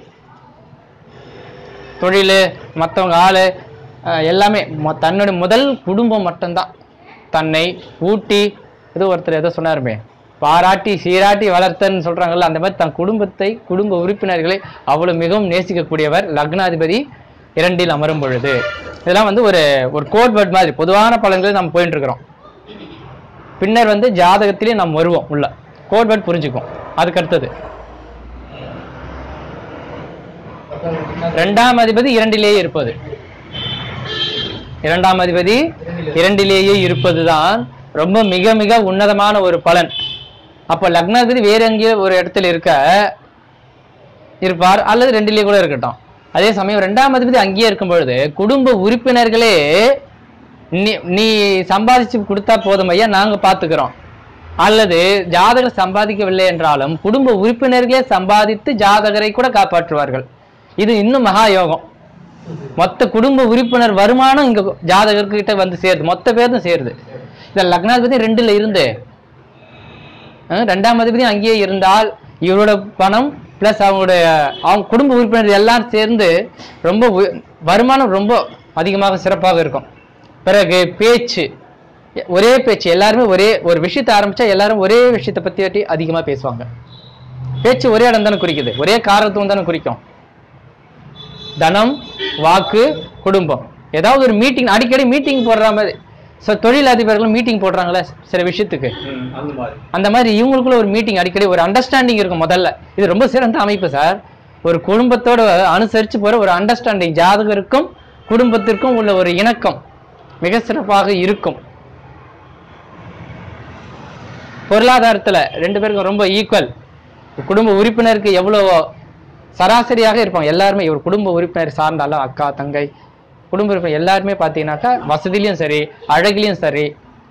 தொழில் மற்றவங்க ஆளு அஹ், எல்லாமே மொ- தன்னுடைய முதல் குடும்பம் மட்டும்தான் தன்னை ஊட்டி ஏதோ ஒருத்தர் ஏதோ சொன்னாருமே பாராட்டி சீராட்டி வளர்த்தன்னு சொல்றாங்கல்ல அந்த மாதிரி தன் குடும்பத்தை குடும்ப உறுப்பினர்களை அவ்வளவு மிகவும் நேசிக்கக்கூடியவர் லக்னாதிபதி இரண்டில் அமரும் பொழுது இதெல்லாம் வந்து ஒரு ஒரு கோட் வேர்ட் மாதிரி பொதுவான பலன்களை நம்ம போயிட்டு இருக்கிறோம் பின்னர் வந்து ஜாதகத்திலே நாம் வருவோம் உள்ள கோட் வேர்ட் புரிஞ்சுக்கும் அதுக்கு அடுத்தது இரண்டாம் அதிபதி இரண்டிலேயே இருப்பது இரண்டாம் அதிபதி இரண்டிலேயே இருப்பதுதான் ரொம்ப மிக மிக உன்னதமான ஒரு பலன் அப்ப லக்னாதிபதி வேற எங்கேயோ ஒரு இடத்துல இருக்க இருப்பார் அல்லது ரெண்டிலேயே கூட இருக்கட்டும் அதே சமயம் ரெண்டாம் அதிபதி அங்கேயே இருக்கும் பொழுது குடும்ப உறுப்பினர்களே நீ நீ சம்பாதிச்சு கொடுத்தா போதும் ஐயா நாங்க பாத்துக்கிறோம் அல்லது ஜாதகர் சம்பாதிக்கவில்லை என்றாலும் குடும்ப உறுப்பினர்களே சம்பாதித்து ஜாதகரை கூட காப்பாற்றுவார்கள் இது இன்னும் மகா யோகம் மொத்த குடும்ப உறுப்பினர் வருமானம் இங்க ஜாதகர்கிட்ட வந்து சேருது மொத்த பேரும் சேருது இந்த லக்னாதிபதி ரெண்டுல இருந்து அஹ் ரெண்டாம் அதிபதி அங்கேயே இருந்தால் இவரோட பணம் பிளஸ் அவங்களுடைய அவங்க குடும்ப உறுப்பினர் எல்லாரும் சேர்ந்து ரொம்ப உ- வருமானம் ரொம்ப அதிகமாக சிறப்பாக இருக்கும் பிறகு பேச்சு ஒரே பேச்சு எல்லாருமே ஒரே ஒரு விஷயத்தை ஆரம்பிச்சா எல்லாரும் ஒரே விஷயத்தை பத்தி பற்றி அதிகமா பேசுவாங்க பேச்சு ஒரே இடம் தானே குறிக்குது ஒரே காரத்துவம் தானே குறிக்கும் தனம் வாக்கு குடும்பம் ஏதாவது ஒரு மீட்டிங் அடிக்கடி மீட்டிங் போடுற மாதிரி ஸோ தொழிலதிபர்கள் மீட்டிங் போடுறாங்களே சில விஷயத்துக்கு ம், அந்த மாதிரி அந்த மாதிரி இவங்களுக்குள்ள ஒரு மீட்டிங் அடிக்கடி ஒரு அண்டர்ஸ்டாண்டிங் இருக்கும் முதல்ல இது ரொம்ப சிறந்த அமைப்பு சார் ஒரு குடும்பத்தோட அனுசரிச்சு போற ஒரு அண்டர்ஸ்டாண்டிங் ஜாதகருக்கும் குடும்பத்திற்கும் உள்ள ஒரு இணக்கம் மிக சிறப்பாக இருக்கும் பொருளாதாரத்துல ரெண்டு பேருக்கும் ரொம்ப ஈக்குவல் குடும்ப உறுப்பினருக்கு எவ்வளவு சராசரியாக இருப்பாங்க எல்லாருமே ஒரு குடும்ப உறுப்பினர் சார்ந்தாலும் அக்கா தங்கை குடும்ப உறுப்பினர் எல்லாருமே பார்த்தீங்கன்னாக்கா வசதியிலையும் சரி அழகிலையும் சரி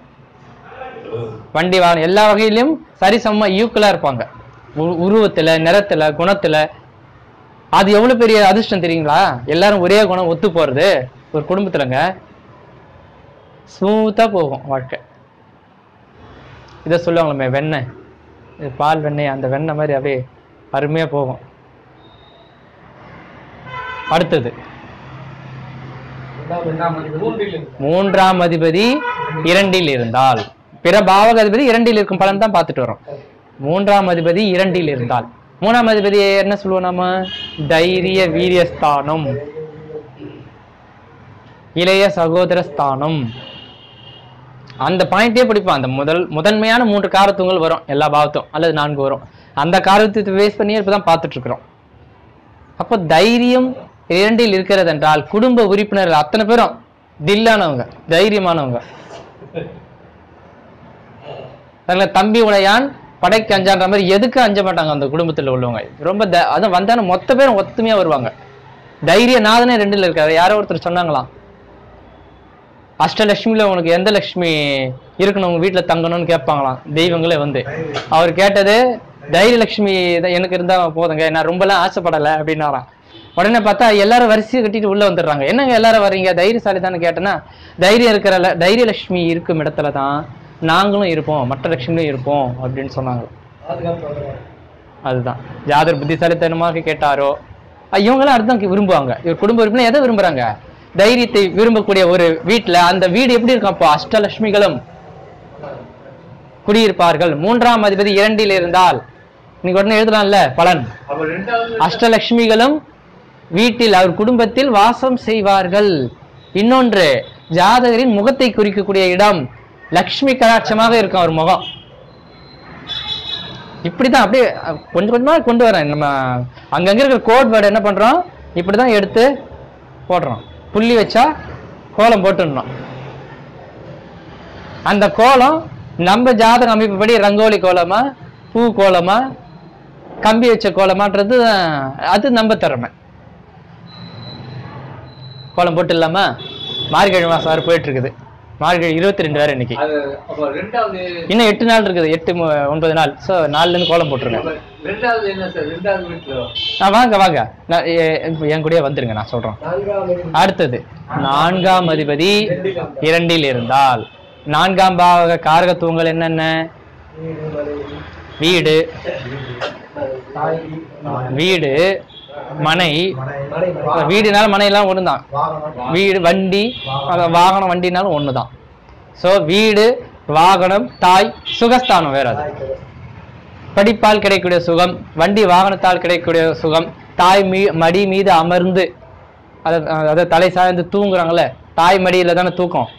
வண்டி வாகனம் எல்லா வகையிலும் சரிசமமா ஈக்குவலா இருப்பாங்க உ- உருவத்துல நிறத்துல குணத்துல அது எவ்வளவு பெரிய அதிர்ஷ்டம் தெரியுங்களா எல்லாரும் ஒரே குணம் ஒத்து போறது ஒரு குடும்பத்துலங்க ஸ்மூத்தா போகும் வாழ்க்கை இதை சொல்லுவாங்களே வெண்ணெய் இது பால் வெண்ணெய் அந்த வெண்ணெய் மாதிரி அப்படியே அருமையா போகும் அடுத்தது மூன்றாம் அதிபதி இரண்டில் இருந்தால் பிற பாவக அதிபதி இரண்டில் இருக்கும் பலன் தான் பார்த்துட்டு வரோம் மூன்றாம் அதிபதி இரண்டில் இருந்தால் மூணாம் அதிபதி என்ன சொல்லுவோம் நம்ம தைரிய வீரியஸ்தானம் இளைய சகோதர ஸ்தானம் அந்த பாயிண்டே பிடிப்பான் அந்த முதல் முதன்மையான மூன்று காரத்துவங்கள் வரும் எல்லா பாவத்தும் அல்லது நான்கு வரும் அந்த காரத்தை பேஸ் பண்ணியே இப்பதான் பார்த்துட்டு இருக்கிறோம் அப்போ தைரியம் இரண்டில் இருக்கிறது என்றால் குடும்ப உறுப்பினர்கள் அத்தனை பேரும் தில்லானவங்க தைரியமானவங்க அதுல தம்பி உடையான் படைக்கு அஞ்சான்ற மாதிரி எதுக்கு அஞ்ச மாட்டாங்க அந்த குடும்பத்துல உள்ளவங்க ரொம்ப த- அதுவும் வந்தான மொத்த பேரும் ஒத்துமையா வருவாங்க தைரிய நாதனே ரெண்டுல இருக்காரு யாரோ ஒருத்தர் சொன்னாங்களாம் அஷ்டலட்சுமியில உனக்கு எந்த லட்சுமி இருக்கணும் உங்க வீட்டுல தங்கணும்னு கேட்பாங்களாம் தெய்வங்களே வந்து அவர் கேட்டது தைரியலட்சுமி தான் எனக்கு இருந்தா போதுங்க நான் ரொம்பலாம் ஆசைப்படலை அப்படின்னாராம் உடனே பார்த்தா எல்லாரும் வரிசையை கட்டிட்டு உள்ள வந்துடுறாங்க என்னங்க எல்லாரும் வர்றீங்க தைரியசாலி தானே கேட்டேன்னா தைரியம் இருக்கிற ல- தைரியலட்சுமி இருக்கும் இடத்துல தான் நாங்களும் இருப்போம் மற்ற லட்சுமியும் இருப்போம் அப்படின்னு சொன்னாங்க அதுதான் ஜாதர் புத்திசாலித்தனமாக கேட்டாரோ அஹ் இவங்கெல்லாம் அதுதான் விரும்புவாங்க இவர் குடும்ப உறுப்பினர் எதை விரும்புறாங்க தைரியத்தை விரும்பக்கூடிய ஒரு வீட்டுல அந்த வீடு எப்படி இருக்கும் அப்போ அஷ்டலட்சுமிகளும் குடியிருப்பார்கள் மூன்றாம் அதிபதி இரண்டில் இருந்தால் நீங்க உடனே எழுதலாம்ல பலன் அப்ப ரெண்டாவது அஷ்டலட்சுமிகளும் வீட்டில் அவர் குடும்பத்தில் வாசம் செய்வார்கள் இன்னொன்று ஜாதகரின் முகத்தை குறிக்கக்கூடிய இடம் லக்ஷ்மி கடாட்சமாக இருக்கும் அவர் முகம் இப்படிதான் அப்படியே அஹ், கொஞ்சம் கொஞ்சமா கொண்டு வரேன் நம்ம அங்கங்க இருக்கிற கோட் வேர்டு என்ன பண்றோம் இப்படிதான் எடுத்து போடுறோம் புள்ளி வச்சா கோலம் போட்டுடணும் அந்த கோலம் நம்ம ஜாதக அமைப்புப்படி ரங்கோலி கோலமா பூ கோலமா கம்பி வச்ச கோலமான்றது அஹ், அது நம்ம திறமை கோலம் போட்டு இல்லாம மார்கழி மாசம் வேறு போயிட்டு இருக்குது மார்கழி இருபத்தி ரெண்டு வேற இன்னைக்கு அது அப்ப ரெண்டாவது இன்னும் எட்டு நாள் இருக்குது எட்டு மு- ஒன்பது நாள் ஸோ நாலுல இருந்து கோலம் போட்டுருங்க அப்ப ரெண்டாவது என்ன சார் ரெண்டாவது வீட்டுல ஆ வாங்க வாங்க நான் எ- இப்ப என் கூடயே வந்துருங்க நான் சொல்றேன் அடுத்தது நான்காம் அதிபதி இரண்டில் இருந்தால் நான்காம் பாவக காரகத்துவங்கள் என்னென்ன வீடு வீடு மனை வீடுனால மனையெல்லாம் ஒண்ணுதான் வீடு வண்டி அதான் வாகனம் வண்டினாலும் ஒண்ணுதான் சோ வீடு வாகனம் தாய் சுகஸ்தானம் வேற அது படிப்பால் கிடைக்கக்கூடிய சுகம் வண்டி வாகனத்தால் கிடைக்கக்கூடிய சுகம் தாய் மீ மடி மீது அமர்ந்து அத அத தலை சாய்ந்து தூங்குறாங்கல்ல தாய் மடியில தானே தூக்கம்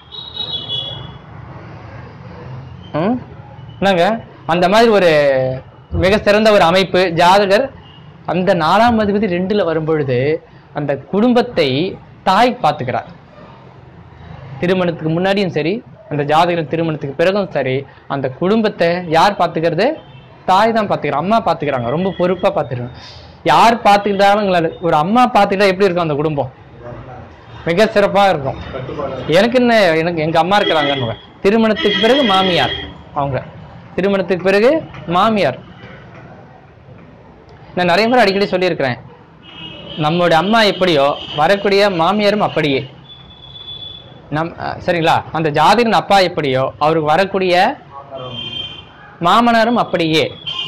ம்? என்னங்க அந்த மாதிரி ஒரு மிக சிறந்த ஒரு அமைப்பு ஜாதகர் அந்த நாலாம் அதிபதி ரெண்டுல வரும்பொழுது அந்த குடும்பத்தை தாய் பார்த்துக்கிறார் திருமணத்துக்கு முன்னாடியும் சரி அந்த ஜாதகர் திருமணத்துக்கு பிறகும் சரி அந்த குடும்பத்தை யார் பார்த்துக்கிறது தாய் தான் பார்த்துக்கிறாங்க அம்மா பார்த்துக்கிறாங்க ரொம்ப பொறுப்பா பார்த்துக்கிறாங்க யார் பார்த்துக்கிட்டாலும் எங்களை- ஒரு அம்மா பார்த்துக்கிட்டா எப்படி இருக்கும் அந்த குடும்பம் மிக சிறப்பா இருக்கும் எனக்கு என்ன எனக்கு எங்க அம்மா இருக்கிறாங்க திருமணத்துக்கு பிறகு மாமியார் அவங்க திருமணத்துக்கு பிறகு மாமியார் நான் நிறைய முறை அடிக்கடி சொல்லியிருக்கிறேன் நம்மளுடைய அம்மா எப்படியோ வரக்கூடிய மாமியாரும் அப்படியே நம் அஹ், சரிங்களா அந்த ஜாதகன் அப்பா எப்படியோ அவருக்கு வரக்கூடிய மாமனாரும் அப்படியே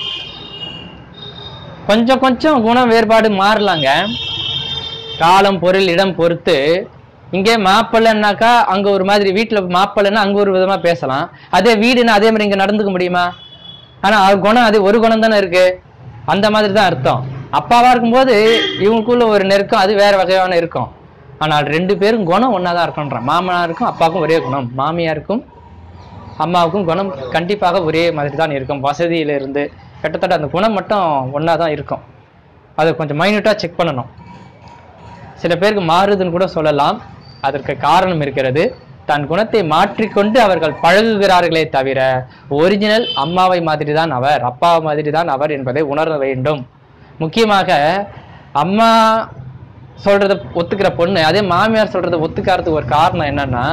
கொஞ்சம் கொஞ்சம் குணம் வேறுபாடு மாறலாங்க காலம் பொருள் இடம் பொறுத்து இங்கே மாப்பிள்ளைன்னாக்கா அங்க ஒரு மாதிரி வீட்டுல மாப்பிள்ளைன்னா அங்க ஒரு விதமா பேசலாம் அதே வீடுன்னா அதே மாதிரி இங்க நடந்துக்க முடியுமா ஆனா அவர் குணம் அது ஒரு குணம் தானே இருக்கு அந்த மாதிரி தான் அர்த்தம் அப்பாவா இருக்கும்போது இவங்களுக்குள்ள ஒரு நெருக்கம் அது வேற வகையான இருக்கும் ஆனால் ரெண்டு பேரும் குணம் ஒன்னா தான் இருக்கும்ன்றான் மாமனாருக்கும் அப்பாவுக்கும் ஒரே குணம் மாமியாருக்கும் அம்மாவுக்கும் குணம் கண்டிப்பாக ஒரே மாதிரி தான் இருக்கும் வசதியில இருந்து கிட்டத்தட்ட அந்த குணம் மட்டும் ஒன்றா தான் இருக்கும் அதை கொஞ்சம் மைன்யூட்டாக செக் பண்ணணும் சில பேருக்கு மாறுதுன்னு கூட சொல்லலாம் அதற்கு காரணம் இருக்கிறது தன் குணத்தை மாற்றிக்கொண்டு அவர்கள் பழகுகிறார்களே தவிர ஒரிஜினல் அம்மாவை மாதிரி தான் அவர் அப்பா மாதிரி தான் அவர் என்பதை உணர வேண்டும் முக்கியமாக அம்மா சொல்றத ஒத்துக்கிற பொண்ணு அதே மாமியார் சொல்றத ஒத்துக்காததுக்கு ஒரு காரணம் என்னன்னா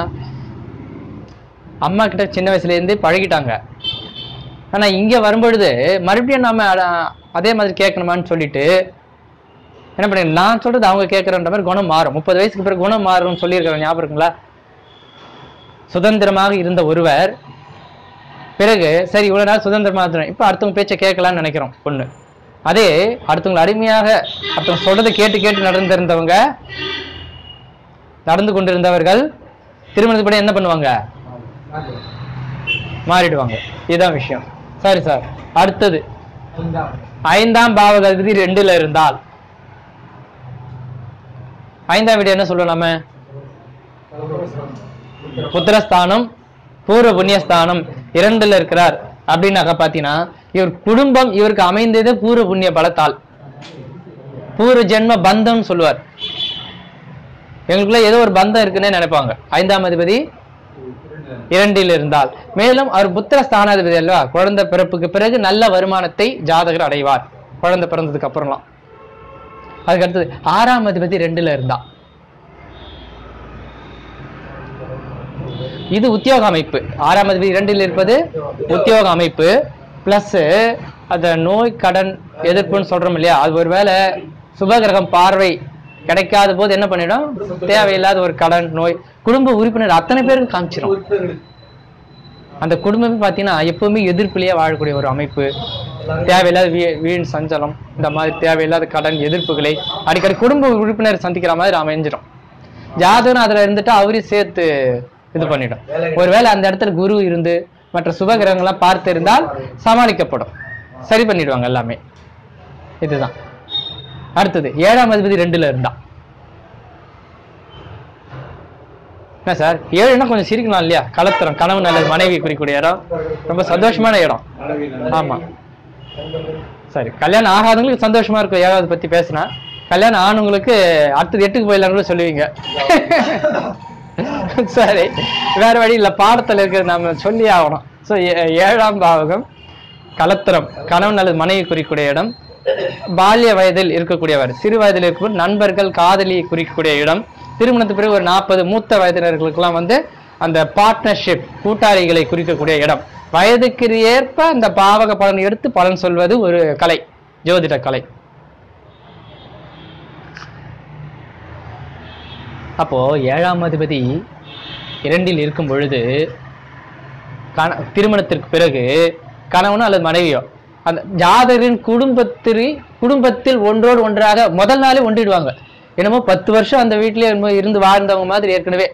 அம்மா கிட்ட சின்ன வயசுல இருந்தே பழகிட்டாங்க ஆனா இங்க வரும்பொழுது மறுபடியும் நாம அட- அதே மாதிரி கேட்கணுமான்னு சொல்லிட்டு என்ன பண்ணி நான் சொல்றது அவங்க கேட்கறன்ற மாதிரி குணம் மாறும் முப்பது வயசுக்கு பிறகு குணம் மாறும்னு சொல்லியிருக்கிறேன் ஞாபகம் இருக்குங்களா சுதந்திரமாக இருந்த ஒருவர் பிறகு சரி இவ்வளவு நாள் சுதந்திரமா இருந்தேன் இப்ப அடுத்தவங்க பேச்சை கேட்கலாம்னு நினைக்கிறோம் பொண்ணு அதே அடுத்தவங்களை அடிமையாக அடுத்தவங்க சொல்றதை கேட்டு கேட்டு நடந்திருந்தவங்க நடந்து கொண்டிருந்தவர்கள் திருமணத்துக்கு பிறகு என்ன பண்ணுவாங்க மாறிடுவாங்க இதுதான் விஷயம் சரி சார் அடுத்தது ஐந்தாம் பாவகதி ரெண்டுல இருந்தால் ஐந்தாம் வீடு என்ன சொல்லுவோம் நம்ம புத்திரஸ்தானம் பூர்வ புண்ணியஸ்தானம் இரண்டுல இருக்கிறார் அப்படின்னாக்க பாத்தீங்கன்னா இவர் குடும்பம் இவருக்கு அமைந்தது பூர்வ புண்ணிய பலத்தால் பூர்வ ஜென்ம பந்தம்னு சொல்லுவார் எங்களுக்குள்ள ஏதோ ஒரு பந்தம் இருக்குன்னே நினைப்பாங்க ஐந்தாம் அதிபதி இரண்டில் இருந்தால் மேலும் அவர் புத்திர ஸ்தானாதிபதி அல்லவா குழந்தை பிறப்புக்கு பிறகு நல்ல வருமானத்தை ஜாதகர் அடைவார் குழந்தை பிறந்ததுக்கு அப்புறம்லாம் அதுக்கு அடுத்தது ஆறாம் அதிபதி ரெண்டுல இருந்தா இது உத்தியோக அமைப்பு ஆறாம் அதிபதி இரண்டில் இருப்பது உத்தியோக அமைப்பு பிளஸ் அந்த நோய் கடன் எதிர்ப்புன்னு சொல்றோம் இல்லையா அது ஒருவேளை சுபகிரகம் பார்வை கிடைக்காத போது என்ன பண்ணிடும் தேவையில்லாத ஒரு கடன் நோய் குடும்ப உறுப்பினர் அத்தனை பேருக்கு காமிச்சிடும் அந்த குடும்பமே பார்த்தீங்கன்னா எப்பவுமே எதிர்ப்பிலேயே வாழக்கூடிய ஒரு அமைப்பு தேவையில்லாத வீ வீண் சஞ்சலம் இந்த மாதிரி தேவையில்லாத கடன் எதிர்ப்புகளை அடிக்கடி குடும்ப உறுப்பினர் சந்திக்கிற மாதிரி அமைஞ்சிடும் ஜாதகம் அதுல இருந்துட்டு அவரையும் சேர்த்து இது பண்ணிடும் ஒருவேளை அந்த இடத்துல குரு இருந்து மற்ற சுபகிரகங்கள்லாம் பார்த்து இருந்தால் சமாளிக்கப்படும் சரி பண்ணிடுவாங்க எல்லாமே இதுதான் அடுத்தது ஏழாம் அதிபதி ரெண்டுல இருந்தா என்ன சார் ஏழுன்னா கொஞ்சம் சிரிக்கலாம் இல்லையா கலத்திரம் கனவு நல்லது மனைவி குறிக்கூடிய இடம் ரொம்ப சந்தோஷமான இடம் ஆமா சரி கல்யாணம் ஆகாதவங்களுக்கு சந்தோஷமா இருக்கும் ஏழாவது பத்தி பேசினா கல்யாணம் ஆனவங்களுக்கு அடுத்தது எட்டுக்கு போயிடலாம் கூட சொல்லுவீங்க சரி வேற வழி இல்ல பாடத்துல இருக்கிறது நாம சொல்லி ஆகணும் ஸோ ஏழாம் பாவகம் கலத்திரம் கணவன் அல்லது மனைவி குறிக்கக்கூடிய இடம் பால்ய வயதில் இருக்கக்கூடியவர் சிறு வயதில் இருக்கும் நண்பர்கள் காதலியை குறிக்கக்கூடிய இடம் திருமணத்துக்கு பிறகு ஒரு நாற்பது மூத்த வயதினர்களுக்கெல்லாம் வந்து அந்த பார்ட்னர்ஷிப் கூட்டாளிகளை குறிக்கக்கூடிய இடம் வயதுக்கு ஏற்ப அந்த பாவக பலன் எடுத்து பலன் சொல்வது ஒரு கலை ஜோதிட கலை அப்போ ஏழாம் அதிபதி இரண்டில் இருக்கும் பொழுது கண திருமணத்திற்கு பிறகு கணவனோ அல்லது மனைவியோ அந்த ஜாதகரின் குடும்பத்தில் குடும்பத்தில் ஒன்றோடு ஒன்றாக முதல் நாளே ஒன்றிடுவாங்க என்னமோ பத்து வருஷம் அந்த வீட்டிலே என்னமோ இருந்து வாழ்ந்தவங்க மாதிரி ஏற்கனவே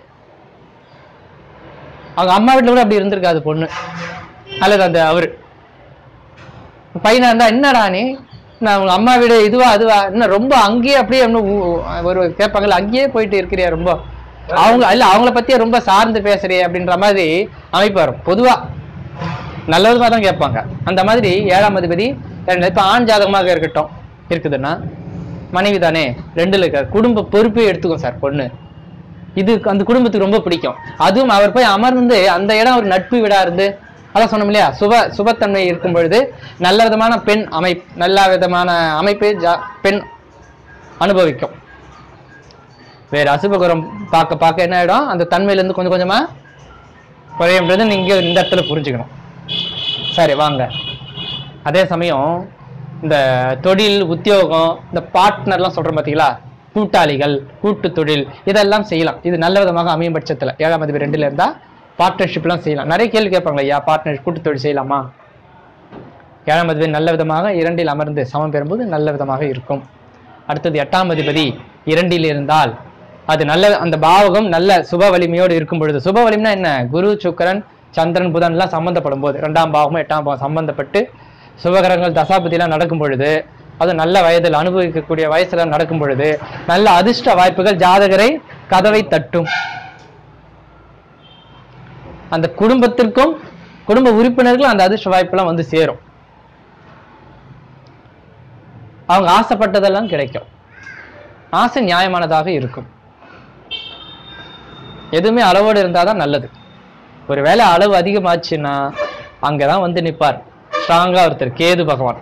அவங்க அம்மா வீட்டில் கூட அப்படி இருந்திருக்காது பொண்ணு அல்லது அந்த அவரு பையனா இருந்தா என்னடா நீ நான் உங்க அம்மா வீடு இதுவா அதுவா என்ன ரொம்ப அங்கேயே அப்படியே இன்னும் ஊ- ஒரு கேட்பாங்கல்ல அங்கேயே போயிட்டு இருக்கிறியா ரொம்ப அவங்க இல்ல அவங்கள பத்தியே ரொம்ப சார்ந்து பேசுறியே அப்படின்ற மாதிரி அமைப்பு வரும் பொதுவா நல்லதுமா தான் கேட்பாங்க அந்த மாதிரி ஏழாம் அதிபதி இரண்டு- இப்ப ஆண் ஜாதகமாக இருக்கட்டும் இருக்குதுன்னா மனைவி தானே ரெண்டுல இருக்க குடும்ப பொறுப்பே எடுத்துக்கும் சார் பொண்ணு இது அந்த குடும்பத்துக்கு ரொம்ப பிடிக்கும் அதுவும் அவர் போய் அமர்ந்து அந்த இடம் ஒரு நட்பு வீடா இருந்து அதான் சொன்னோம் இல்லையா சுப சுபத்தன்மை இருக்கும் பொழுது நல்ல விதமான பெண் அமைப்பு நல்ல விதமான அமைப்பை ஜா- பெண் அனுபவிக்கும் வேற அசுபகுரம் பார்க்க பார்க்க என்ன ஆயிடும் அந்த தன்மையில இருந்து கொஞ்சம் கொஞ்சமா குறையும்ன்றது நீங்க இந்த இடத்துல புரிஞ்சுக்கணும் சரி வாங்க அதே சமயம் இந்த தொழில் உத்தியோகம் இந்த பார்ட்னர்லாம் சொல்றோம் பார்த்தீங்களா கூட்டாளிகள் கூட்டு தொழில் இதெல்லாம் செய்யலாம் இது நல்ல விதமாக அமையும் பட்சத்துல ஏழாம் அதிபதி ரெண்டுல இருந்தா பார்ட்னர்ஷிப்லாம் செய்யலாம் நிறைய கேள்வி கேட்பாங்க ஐயா பார்ட்னர் கூட்டு தொழில் செய்யலாமா ஏழாம் அதிபதி நல்ல விதமாக இரண்டில் அமர்ந்து சமம் பெறும்போது நல்ல விதமாக இருக்கும் அடுத்தது எட்டாம் அதிபதி இரண்டில் இருந்தால் அது நல்ல அந்த பாவகம் நல்ல சுப வலிமையோடு இருக்கும் பொழுது சுப வலிமைனா என்ன குரு சுக்கிரன் சந்திரன் புதன்லாம் சம்பந்தப்படும் போது இரண்டாம் பாவமும் எட்டாம் பாவம் சம்பந்தப்பட்டு சுபகரங்கள் தசாபதிலாம் நடக்கும் பொழுது அது நல்ல வயதில் அனுபவிக்கக்கூடிய வயசுல நடக்கும் பொழுது நல்ல அதிர்ஷ்ட வாய்ப்புகள் ஜாதகரை கதவை தட்டும் அந்த குடும்பத்திற்கும் குடும்ப உறுப்பினர்களும் அந்த அதிர்ஷ்ட வாய்ப்பெல்லாம் வந்து சேரும் அவங்க ஆசைப்பட்டதெல்லாம் கிடைக்கும் ஆசை நியாயமானதாக இருக்கும் எதுவுமே அளவோடு இருந்தாதான் நல்லது ஒருவேளை அளவு அதிகமாச்சுன்னா அங்கதான் வந்து நிப்பார் ஸ்ட்ராங்கா ஒருத்தர் கேது பகவான்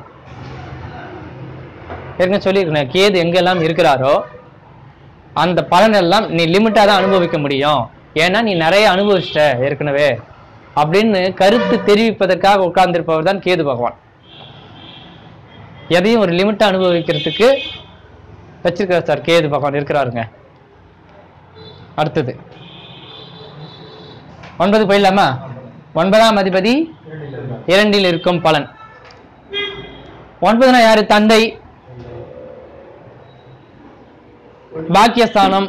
ஏற்கனவே சொல்லியிருக்கேன் கேது எங்கெல்லாம் இருக்கிறாரோ அந்த பலன் எல்லாம் நீ லிமிட்டா தான் அனுபவிக்க முடியும் ஏன்னா நீ நிறைய அனுபவிச்சிட்ட ஏற்கனவே அப்படின்னு கருத்து தெரிவிப்பதற்காக உட்கார்ந்திருப்பவர் தான் கேது பகவான் எதையும் ஒரு லிமிட்டா அனுபவிக்கிறதுக்கு வச்சிருக்கார் சார் கேது பகவான் இருக்கிறாருங்க அடுத்தது ஒன்பது போயிடலாமா ஒன்பதாம் அதிபதி இரண்டில் இருக்கும் பலன் ஒன்பதுனா யாரு தந்தை பாக்கியஸ்தானம்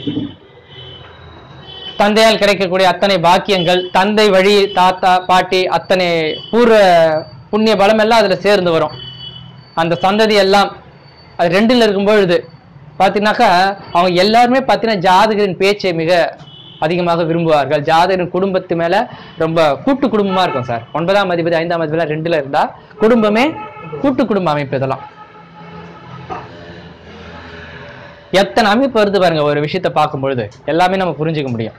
தந்தையால் கிடைக்கக்கூடிய அத்தனை பாக்கியங்கள் தந்தை வழி தாத்தா பாட்டி அத்தனை பூர்வ புண்ணிய பலம் எல்லாம் அதுல சேர்ந்து வரும் அந்த சந்ததி எல்லாம் அது ரெண்டுல இருக்கும் பொழுது பார்த்தீங்கன்னாக்கா அவங்க எல்லாருமே பார்த்தீங்கன்னா ஜாதகரின் பேச்சை மிக அதிகமாக விரும்புவார்கள் ஜாதகரின் குடும்பத்து மேல ரொம்ப கூட்டு குடும்பமா இருக்கும் சார் ஒன்பதாம் அதிபதி ஐந்தாம் அதிபதி ரெண்டுல இருந்தா குடும்பமே கூட்டு குடும்ப அமைப்பு இதெல்லாம் எத்தனை அமைப்பு வருது பாருங்க ஒரு விஷயத்தை பார்க்கும் பொழுது எல்லாமே நம்ம புரிஞ்சுக்க முடியும்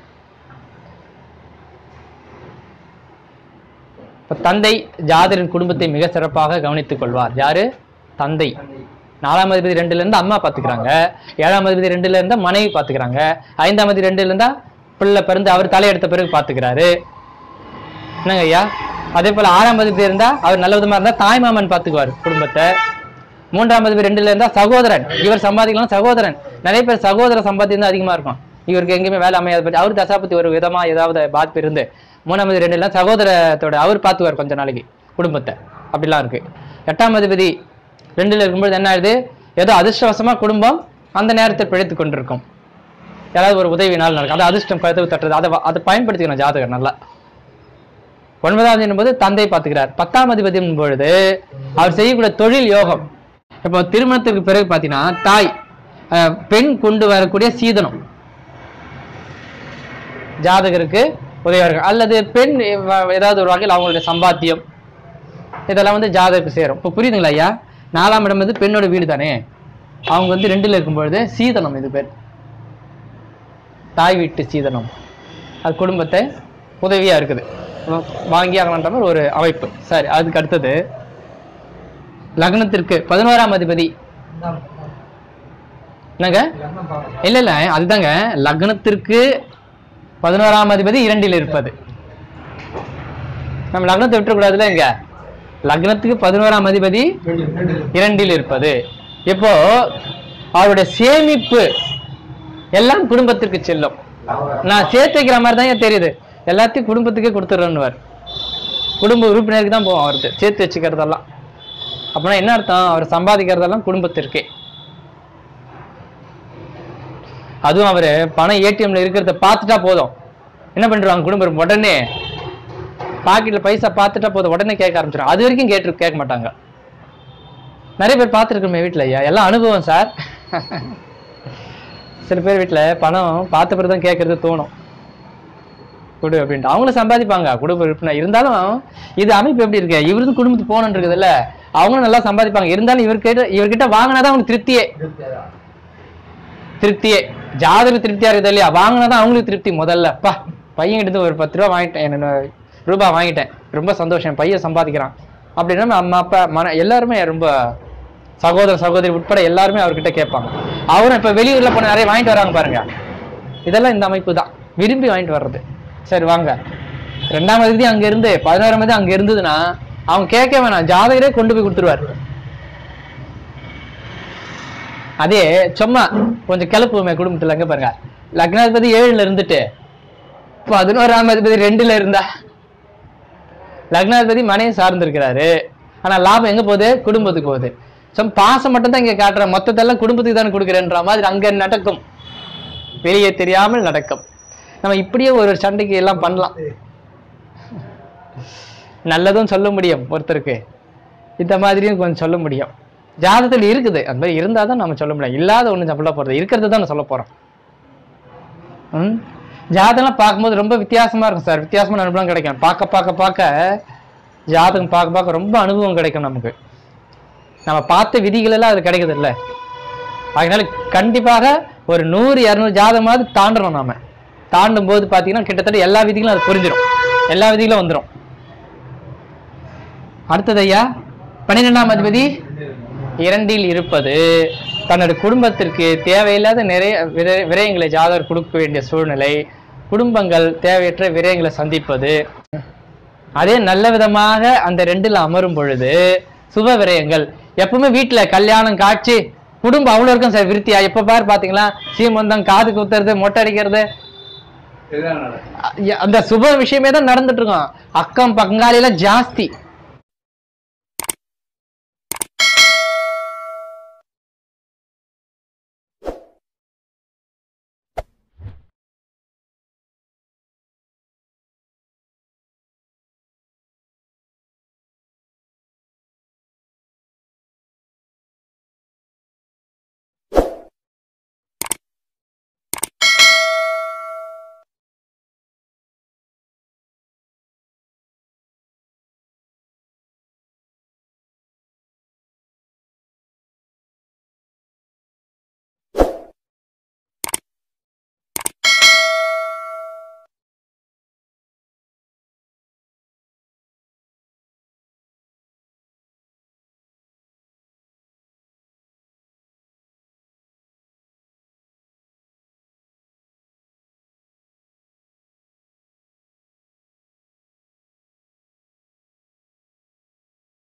இப்ப தந்தை ஜாதரின் குடும்பத்தை மிக சிறப்பாக கவனித்துக் கொள்வார் யாரு தந்தை நாலாம் அதிபதி ரெண்டுல இருந்து அம்மா பாத்துக்கிறாங்க ஏழாம் அதிபதி ரெண்டுல இருந்தா மனைவி பாத்துக்கிறாங்க ஐந்தாம் அதிபதி ரெண்டுல இருந்தா பிள்ளை பிறந்து அவர் தலையெடுத்த பிறகு பாத்துக்கிறாரு என்னங்க ஐயா அதே போல ஆறாம் அதிபதி இருந்தா அவர் நல்ல விதமா இருந்தா தாய் மாமன் பாத்துக்குவார் குடும்பத்தை மூன்றாம் அதிபதி ரெண்டுல இருந்தா சகோதரன் இவர் சம்பாதிக்கலாம் சகோதரன் நிறைய பேர் சகோதர சம்பாத்தியம் தான் அதிகமா இருக்கும் இவருக்கு எங்கேயுமே வேலை அமையாத பற்றி அவர் தசாபத்தி ஒரு விதமா ஏதாவது பாதிப்பு இருந்து மூணாம் அதிபதி ரெண்டுல சகோதரத்தோட அவர் பார்த்துவார் கொஞ்ச நாளைக்கு குடும்பத்தை அப்படிலாம் இருக்கு எட்டாம் அதிபதி ரெண்டுல இருக்கும்போது என்ன ஆயிடுது ஏதோ அதிர்ஷ்டவசமா குடும்பம் அந்த நேரத்தை பிழைத்து கொண்டிருக்கும் யாராவது ஒரு உதவினால் நடக்கும் அது அதிர்ஷ்டம் கதவு தட்டுறது அதை வ- அதை பயன்படுத்திக்கணும் ஜாதகர் நல்லா ஒன்பதாவது என்பது தந்தை பார்த்துக்கிறார் பத்தாம் அதிபதி பொழுது அவர் செய்யக்கூடிய தொழில் யோகம் இப்போ திருமணத்திற்கு பிறகு பார்த்தீங்கன்னா தாய் அஹ், பெண் கொண்டு வரக்கூடிய சீதனம் ஜாதகருக்கு உதவியார்கள் அல்லது பெண் வ- ஏதாவது ஒரு வகையில் அவங்களுடைய சம்பாத்தியம் இதெல்லாம் வந்து ஜாதகருக்கு சேரும் இப்போ புரியுதுங்களா ஐயா நாலாம் இடம் வந்து பெண்ணோட வீடு தானே அவங்க வந்து ரெண்டுல இருக்கும் பொழுது சீதனம் இது பேர் தாய் வீட்டு சீதனம் அது குடும்பத்தை உதவியா இருக்குது வா- வாங்கி ஆகலான்ற மாதிரி ஒரு அமைப்பு சரி அதுக்கு அடுத்தது லக்னத்திற்கு பதினோராம் அதிபதி என்னங்க இல்ல இல்ல அதுதாங்க லக்னத்திற்கு பதினோராம் அதிபதி இரண்டில் இருப்பது நம்ம லக்னத்தை விட்டுறக்கூடாதுல இங்க லக்னத்துக்கு பதினோராம் அதிபதி இரண்டில் இருப்பது இப்போ அவருடைய சேமிப்பு எல்லாம் குடும்பத்திற்கு செல்லும் நான் சேர்த்து வைக்கிற மாதிரி தான் ஏன் தெரியுது எல்லாத்தையும் குடும்பத்துக்கே கொடுத்துட்றேன்னுவார் குடும்ப உறுப்பினருக்கு தான் போவோம் அவருக்கு சேர்த்து வச்சுக்கிறதெல்லாம் அப்படின்னா என்ன அர்த்தம் அவர் சம்பாதிக்கிறதெல்லாம் குடும்பத்திற்கே அதுவும் அவரு பணம் ஏடிஎம்ல இருக்கிறத பார்த்துட்டா போதும் என்ன பண்ணிடுவாங்க குடும்பம் உடனே பாக்கெட்ல பைசா பார்த்துட்டா போதும் உடனே கேட்க ஆரம்பிச்சிடும் அது வரைக்கும் கேட்டு கேட்க மாட்டாங்க நிறைய பேர் பார்த்துருக்கோமே வீட்டில் ஐயா எல்லாம் அனுபவம் சார் சில பேர் வீட்டில் பணம் பார்த்த பிறகு தான் கேட்கறது தோணும் கொடு அப்படின்ட்டு அவங்களும் சம்பாதிப்பாங்க குடும்ப உறுப்பினர் இருந்தாலும் இது அமைப்பு எப்படி இருக்கு இவருக்கு குடும்பத்துக்கு போகணுன்னு இருக்குதுல்ல அவங்களும் நல்லா சம்பாதிப்பாங்க இருந்தாலும் இவர்கிட்ட இவர்கிட்ட வாங்கினாதான் அவங்களுக்கு திருப்தியே திருப்தியே ஜாதக திருப்தியா இருக்குது இல்லையா வாங்கினாதான் அவங்களுக்கு திருப்தி முதல்ல அப்பா பையன் கிட்ட இருந்து ஒரு பத்து ரூபா வாங்கிட்டேன் என்ன ரூபாய் வாங்கிட்டேன் ரொம்ப சந்தோஷம் என் பையன் சம்பாதிக்கிறான் அப்படின்னா நம்ம அம்மா அப்பா மன எல்லாருமே ரொம்ப சகோதர சகோதரி உட்பட எல்லாருமே அவர்கிட்ட கேட்பாங்க அவரும் இப்ப வெளியூர்ல போன நிறைய வாங்கிட்டு வராங்க பாருங்க இதெல்லாம் இந்த அமைப்பு தான் விரும்பி வாங்கிட்டு வர்றது சரி வாங்க ரெண்டாம் தேதி அங்க இருந்து பதினோராம் தேதி அங்க இருந்ததுன்னா அவங்க கேட்க வேணாம் ஜாதகரே கொண்டு போய் கொடுத்துருவாரு அதே சும்மா கொஞ்சம் கிளப்புமே குடும்பத்துல அங்க பாருங்க லக்னாதிபதி ஏழுல இருந்துட்டு பதினோராம் அதிபதி ரெண்டுல இருந்தா லக்னாதிபதி மனையை சார்ந்திருக்கிறாரு ஆனா லாபம் எங்க போகுது குடும்பத்துக்கு போகுது சும் பாசம் மட்டும் தான் இங்க காட்டுற மொத்தத்தெல்லாம் குடும்பத்துக்கு தானே கொடுக்குறேன்ற மாதிரி அங்க நடக்கும் வெளியே தெரியாமல் நடக்கும் நம்ம இப்படியே ஒரு சண்டைக்கு எல்லாம் பண்ணலாம் நல்லதும் சொல்ல முடியும் ஒருத்தருக்கு இந்த மாதிரியும் கொஞ்சம் சொல்ல முடியும் ஜாதகத்தில் இருக்குது அந்த மாதிரி இருந்தால் தான் நம்ம சொல்ல முடியும் இல்லாத ஒன்றும் சொல்ல போகிறது இருக்கிறது தான் சொல்ல போகிறோம் ம் ஜாதகம்லாம் பார்க்கும்போது ரொம்ப வித்தியாசமா இருக்கும் சார் வித்தியாசமான அனுபவம் கிடைக்கும் பார்க்க பார்க்க பார்க்க ஜாதகம் பார்க்க பார்க்க ரொம்ப அனுபவம் கிடைக்கும் நமக்கு நம்ம பார்த்த விதிகள் எல்லாம் அது கிடைக்குது இல்ல அதனால கண்டிப்பாக ஒரு நூறு இரநூறு ஜாதகமாவது தாண்டணும் நாம தாண்டும் போது பார்த்தீங்கன்னா கிட்டத்தட்ட எல்லா விதிகளும் அது புரிஞ்சிடும் எல்லா விதிகளும் வந்துடும் அடுத்தது ஐயா பன்னிரெண்டாம் அதிபதி இரண்டில் இருப்பது தன்னோட குடும்பத்திற்கு தேவையில்லாத நிறைய விர- விரயங்களை ஜாதகர் கொடுக்க வேண்டிய சூழ்நிலை குடும்பங்கள் தேவையற்ற விரயங்களை சந்திப்பது அதே நல்ல விதமாக அந்த ரெண்டுல அமரும் பொழுது சுப விரயங்கள் எப்பவுமே வீட்டுல கல்யாணம் காட்சி குடும்பம் அவ்வளோ இருக்கும் சார் விருத்தியா எப்ப பாரு பாத்தீங்களா சீமந்தம் காது குத்துறது மொட்டை அடிக்கிறது இதுதான் நடக்கும் அ- அந்த சுப விஷயமே தான் நடந்துட்டு இருக்கும் அக்கம் பங்காளியெல்லாம் ஜாஸ்தி